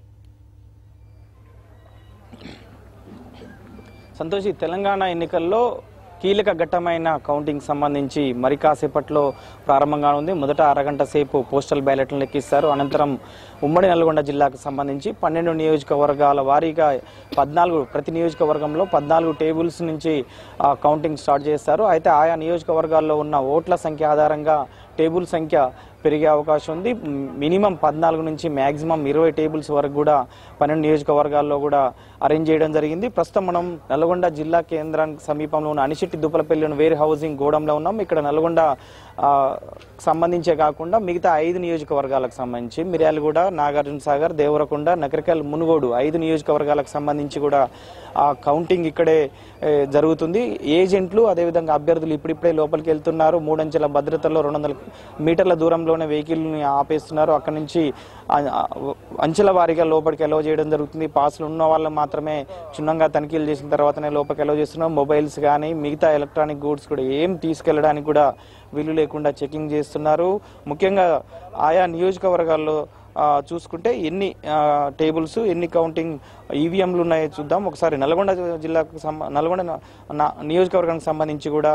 సంతోషి తెలంగాణ ఎన్నికల్లో కీలక ఘట్టమైన కౌంటింగ్ సంబంధించి మరి కాసేపట్లో ప్రారంభంగా ఉంది మొదట అరగంట సేపు పోస్టల్ బ్యాలెట్లను లెక్కిస్తారు అనంతరం ఉమ్మడి నల్గొండ జిల్లాకు సంబంధించి పన్నెండు నియోజకవర్గాల వారీగా పద్నాలుగు ప్రతి నియోజకవర్గంలో పద్నాలుగు టేబుల్స్ నుంచి ఆ, కౌంటింగ్ స్టార్ట్ చేస్తారు అయితే ఆయా నియోజకవర్గాల్లో ఉన్న ఓట్ల సంఖ్య ఆధారంగా టేబుల్ సంఖ్య పెరిగే అవకాశం ఉంది మ్, మినిమం పద్నాలుగు నుంచి మాక్సిమం ఇరవై టేబుల్స్ వరకు కూడా పన్నెండు నియోజకవర్గాల్లో కూడా అరేంజ్ చేయడం జరిగింది ప్రస్తుతం మనం నల్గొండ జిల్లా కేంద్రానికి సమీపంలో ఉన్న అనిశెట్టి దుప్పలపల్లి వేర్ హౌసింగ్ గోడంలో ఉన్నాం ఇక్కడ నల్గొండ ఆ, సంబంధించే కాకుండా మిగతా ఐదు నియోజకవర్గాలకు సంబంధించి మిర్యాలగూడ నాగార్జున సాగర్ దేవరకొండ నకరికల్ మునుగోడు ఐదు నియోజకవర్గాలకు సంబంధించి కూడా ఆ కౌంటింగ్ ఇక్కడే ఏ, జరుగుతుంది ఏజెంట్లు అదేవిధంగా అభ్యర్థులు ఇప్పుడిప్పుడే లోపలికి వెళ్తున్నారు మూడంచెల భద్రతలో రెండు వందల మీటర్ల దూరంలోనే వెహికల్ని ఆపేస్తున్నారు అక్కడి నుంచి ఆ- ఆ అంచెల వారీగా లోపలికి ఎలవ్ చేయడం జరుగుతుంది పాసులు ఉన్న వాళ్ళు మాత్రమే క్షుణ్ణంగా తనిఖీలు చేసిన తర్వాతనే లోపలికి ఎలవ్ చేస్తున్నారు మొబైల్స్ కానీ మిగతా ఎలక్ట్రానిక్ గూడ్స్ కూడా ఏం తీసుకెళ్ళడానికి కూడా వీలు లేకుండా చెకింగ్ చేస్తున్నారు ముఖ్యంగా ఆయా నియోజకవర్గాల్లో ఆ, చూసుకుంటే ఎన్ని ఆ, టేబుల్స్ ఎన్ని కౌంటింగ్ ఈవీఎంలు ఉన్నాయో చూద్దాం ఒకసారి నల్గొండ జిల్లాకు సంబ నల్గొండ నా- నా- నియోజకవర్గానికి సంబంధించి కూడా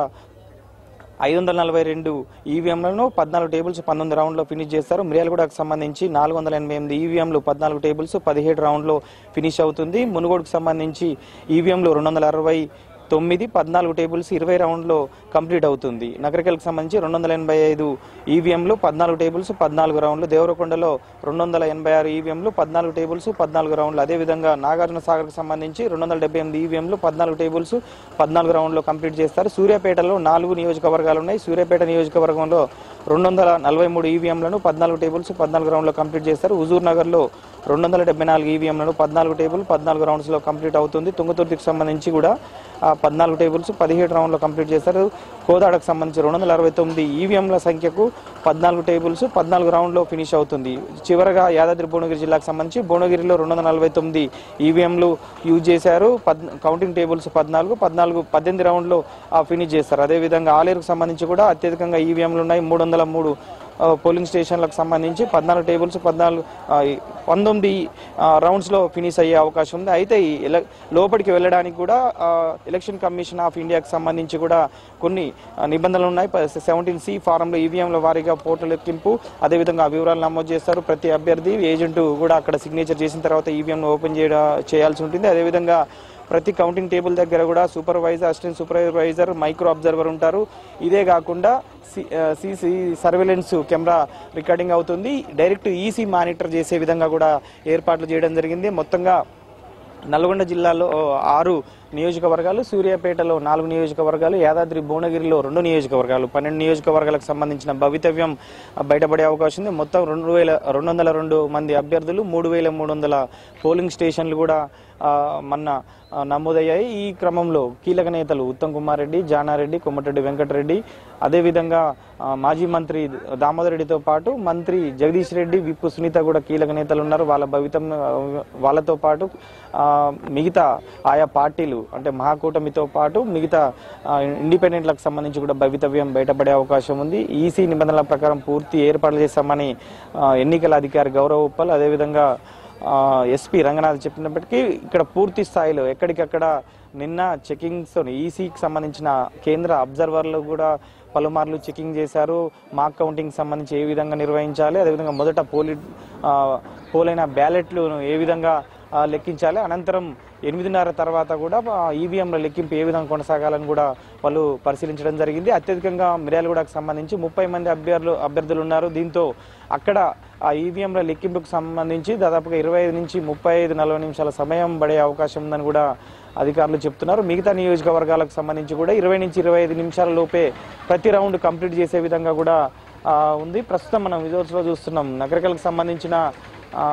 ఐదు వందల నలభై రెండు ఈవీఎంలను పద్నాలుగు టేబుల్స్ పంతొమ్మిది రౌండ్లో ఫినిష్ చేస్తారు మిర్యాలగూడకు సంబంధించి నాలుగు వందల ఎనభై ఎనిమిది ఈవీఎంలు పద్నాలుగు టేబుల్స్ పదిహేడు రౌండ్లో ఫినిష్ అవుతుంది మునుగోడుకు సంబంధించి ఈవీఎంలు రెండు వందల అరవై తొమ్మిది పద్నాలుగు టేబుల్స్ ఇరవై రౌండ్లో కంప్లీట్ అవుతుంది నగరికల్కి సంబంధించి రెండు వందల ఎనభై ఐదు ఈవీఎంలు పద్నాలుగు టేబుల్స్ పద్నాలుగు రౌండ్లు దేవరకొండలో రెండు వందల ఎనభై ఆరు ఈవీఎంలు పద్నాలుగు టేబుల్స్ పద్నాలుగు రౌండ్లు అదేవిధంగా నాగార్జున సాగర్కి సంబంధించి రెండు వందల డెబ్బై ఎనిమిది ఈవీఎంలు పద్నాలుగు టేబుల్స్ పద్నాలుగు రౌండ్లో కంప్లీట్ చేస్తారు సూర్యాపేటలో నాలుగు నియోజకవర్గాలు ఉన్నాయి సూర్యాపేట నియోజకవర్గంలో రెండు వందల నలభై మూడు ఈవీఎంలను పద్నాలుగు టేబుల్స్ పద్నాలుగు రౌండ్లో కంప్లీట్ చేస్తారు హుజూర్ నగర్లో రెండు వందల డెబ్బై నాలుగు ఈవీఎంలను పద్నాలుగు టేబుల్ పద్నాలుగు రౌండ్స్లో కంప్లీట్ అవుతుంది తుంగతుర్తికి సంబంధించి కూడా ఆ పద్నాలుగు టేబుల్స్ పదిహేడు రౌండ్లో కంప్లీట్ చేస్తారు కోదాడకు సంబంధించి రెండు వందల అరవై తొమ్మిది ఈవీఎంల సంఖ్యకు పద్నాలుగు టేబుల్స్ పద్నాలుగు రౌండ్లో ఫినిష్ అవుతుంది చివరగా యాదాద్రి భువనగిరి జిల్లాకు సంబంధించి భువనగిరిలో రెండు వందల నలభై తొమ్మిది ఈవీఎంలు యూజ్ చేశారు పద్ కౌంటింగ్ టేబుల్స్ పద్నాలుగు పద్నాలుగు పద్దెనిమిది రౌండ్లో ఆ, ఫినిష్ చేస్తారు అదేవిధంగా ఆలేరుకు సంబంధించి కూడా అత్యధికంగా ఈవీఎంలు ఉన్నాయి మూడు వందల మూడు ఆ, పోలింగ్ స్టేషన్లకు సంబంధించి పద్నాలుగు టేబుల్స్ పద్నాలుగు ఆ, ఈ పంతొమ్మిది ఆ, రౌండ్స్లో ఫినిష్ అయ్యే అవకాశం ఉంది అయితే ఈ ఎల లోపలికి వెళ్ళడానికి కూడా ఆ, ఎలక్షన్ కమిషన్ ఆఫ్ ఇండియాకి సంబంధించి కూడా కొన్ని ఆ, నిబంధనలు ఉన్నాయి సెవెంటీన్ సి ఫారంలో ఈవీఎంల వారీగా పోర్టల్ ఎక్కింపు అదేవిధంగా ఆ వివరాలు నమోదు చేస్తారు ప్రతి అభ్యర్థి ఏజెంట్ కూడా అక్కడ సిగ్నేచర్ చేసిన తర్వాత ఈవీఎంను ఓపెన్ చేయడం చేయాల్సి ఉంటుంది అదేవిధంగా ప్రతి కౌంటింగ్ టేబుల్ దగ్గర కూడా supervisor assistant supervisor micro observer ఉంటారు ఇదే కాకుండా సీసీ సర్వేలెన్స్ కెమెరా రికార్డింగ్ అవుతుంది డైరెక్ట్ ఈసీ మానిటర్ చేసే విధంగా కూడా ఏర్పాట్లు చేయడం జరిగింది మొత్తంగా నల్గొండ జిల్లాలో ఆరు నియోజకవర్గాలు సూర్యాపేటలో నాలుగు నియోజకవర్గాలు యాదాద్రి భువనగిరిలో రెండు నియోజకవర్గాలు పన్నెండు నియోజకవర్గాలకు సంబంధించిన భవితవ్యం బయటపడే అవకాశం ఉంది మొత్తం రెండు వేల రెండు వందల రెండు మంది అభ్యర్థులు మూడు వేల మూడు వందల పోలింగ్ స్టేషన్లు కూడా ఆ, మొన్న ఆ, నమోదయ్యాయి ఈ క్రమంలో కీలక నేతలు ఉత్తమ్ కుమార్ రెడ్డి జానారెడ్డి కొమ్మటిరెడ్డి వెంకటరెడ్డి అదేవిధంగా ఆ, మాజీ మంత్రి దామోదర్ రెడ్డితో పాటు మంత్రి జగదీష్ రెడ్డి విప్పు సునీత కూడా కీలక నేతలు ఉన్నారు వాళ్ళ భవితం వాళ్ళతో పాటు ఆ, మిగతా ఆయా పార్టీలు అంటే మహాకూటమితో పాటు మిగతా ఆ, ఇండిపెండెంట్లకు సంబంధించి కూడా భవితవ్యం బయటపడే అవకాశం ఉంది ఈసీ నిబంధనల ప్రకారం పూర్తి ఏర్పాట్లు చేస్తామని ఆ, ఎన్నికల అధికారి గౌరవ్ ఉప్పల్ అదేవిధంగా ఎస్పీ రంగనాథ్ చెప్పినప్పటికీ ఇక్కడ పూర్తి స్థాయిలో ఎక్కడికక్కడ నిన్న చెకింగ్స్ ఈసీకి సంబంధించిన కేంద్ర అబ్జర్వర్లు కూడా పలుమార్లు చెకింగ్ చేశారు మాక్ కౌంటింగ్ సంబంధించి ఏ విధంగా నిర్వహించాలి అదేవిధంగా మొదట పోలి ఆ, పోలైన బ్యాలెట్లు ఏ విధంగా ఆ, లెక్కించాలి అనంతరం ఎనిమిదిన్నర తర్వాత కూడా ఈవీఎంల లెక్కింపు ఏ విధంగా కొనసాగాలని కూడా వాళ్ళు పరిశీలించడం జరిగింది అత్యధికంగా మిర్యాలగూడకు సంబంధించి ముప్పై మంది అభ్యర్థులు అభ్యర్థులు ఉన్నారు దీంతో అక్కడ ఆ ఈవీఎంల లెక్కింపుకు సంబంధించి దాదాపుగా ఇరవై ఐదు నుంచి ముప్పై ఐదు నలభై నిమిషాల సమయం పడే అవకాశం ఉందని కూడా అధికారులు చెప్తున్నారు మిగతా నియోజకవర్గాలకు సంబంధించి కూడా ఇరవై నుంచి ఇరవై ఐదు నిమిషాల లోపే ప్రతి రౌండ్ కంప్లీట్ చేసే విధంగా కూడా ఆ, ఉంది ప్రస్తుతం మనం విజువల్స్లో చూస్తున్నాం నగరికలకు సంబంధించిన ఆ,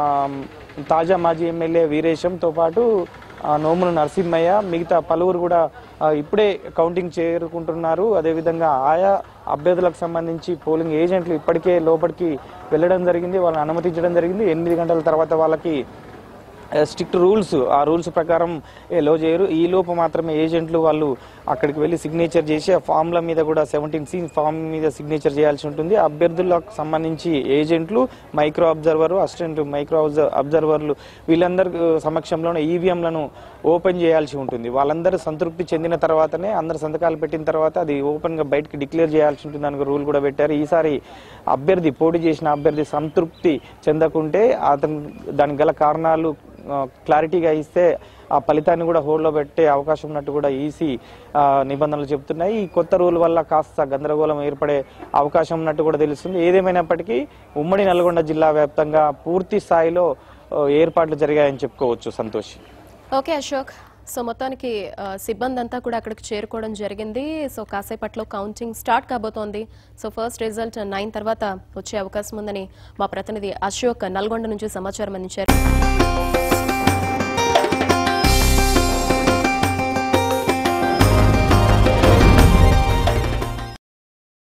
తాజా మాజీ ఎమ్మెల్యే వీరేశంతో పాటు ఆ, నోముల నరసింహయ్య మిగతా పలువురు కూడా ఆ, ఇప్పుడే కౌంటింగ్ చేరుకుంటున్నారు అదేవిధంగా ఆయా అభ్యర్థులకు సంబంధించి పోలింగ్ ఏజెంట్లు ఇప్పటికే లోపలికి వెళ్ళడం జరిగింది వాళ్ళని అనుమతించడం జరిగింది ఎనిమిది గంటల తర్వాత వాళ్ళకి స్ట్రిక్ట్ రూల్స్ ఆ రూల్స్ ప్రకారం ఎలో చేయరు ఈ లోపు మాత్రమే ఏజెంట్లు వాళ్ళు అక్కడికి వెళ్ళి సిగ్నేచర్ చేసి ఆ ఫామ్ల మీద కూడా సెవెంటీన్ సి ఫామ్ మీద సిగ్నేచర్ చేయాల్సి ఉంటుంది అభ్యర్థులకు సంబంధించి ఏజెంట్లు మైక్రో అబ్జర్వర్ అసిస్టెంట్ మైక్రో అబ్జర్వర్లు వీళ్ళందరి సమక్షంలోనే ఈవీఎంలను ఓపెన్ చేయాల్సి ఉంటుంది వాళ్ళందరూ సంతృప్తి చెందిన తర్వాతనే అందరు సంతకాలు పెట్టిన తర్వాత అది ఓపెన్ గా బయటకి డిక్లేర్ చేయాల్సి ఉంటుంది అని రూల్ కూడా పెట్టారు ఈసారి అభ్యర్థి పోటీ చేసిన అభ్యర్థి సంతృప్తి చెందకుంటే అతను దానికి గల కారణాలు ఆ, క్లారిటీగా ఇస్తే ఆ ఫలితాన్ని కూడా హోల్డ్లో పెట్టే అవకాశం ఉన్నట్టు కూడా ఈసీ ఆ, నిబంధనలు చెబుతున్నాయి ఈ కొత్త రూల్ వల్ల కాస్త గందరగోళం ఏర్పడే అవకాశం ఉన్నట్టు కూడా తెలుస్తుంది ఏదేమైనప్పటికీ ఉమ్మడి నల్గొండ జిల్లా వ్యాప్తంగా పూర్తి స్థాయిలో ఆ, ఏర్పాట్లు జరిగాయని చెప్పుకోవచ్చు సంతోష్ ఓకే అశోక్ సో మొత్తానికి ఆ, సిబ్బంది అంతా కూడా అక్కడికి చేరుకోవడం జరిగింది సో కాసేపట్లో కౌంటింగ్ స్టార్ట్ కాబోతోంది సో ఫస్ట్ రిజల్ట్ నైన్ తర్వాత వచ్చే అవకాశం ఉందని మా ప్రతినిధి అశోక్ నల్గొండ నుంచి సమాచారం అందించారు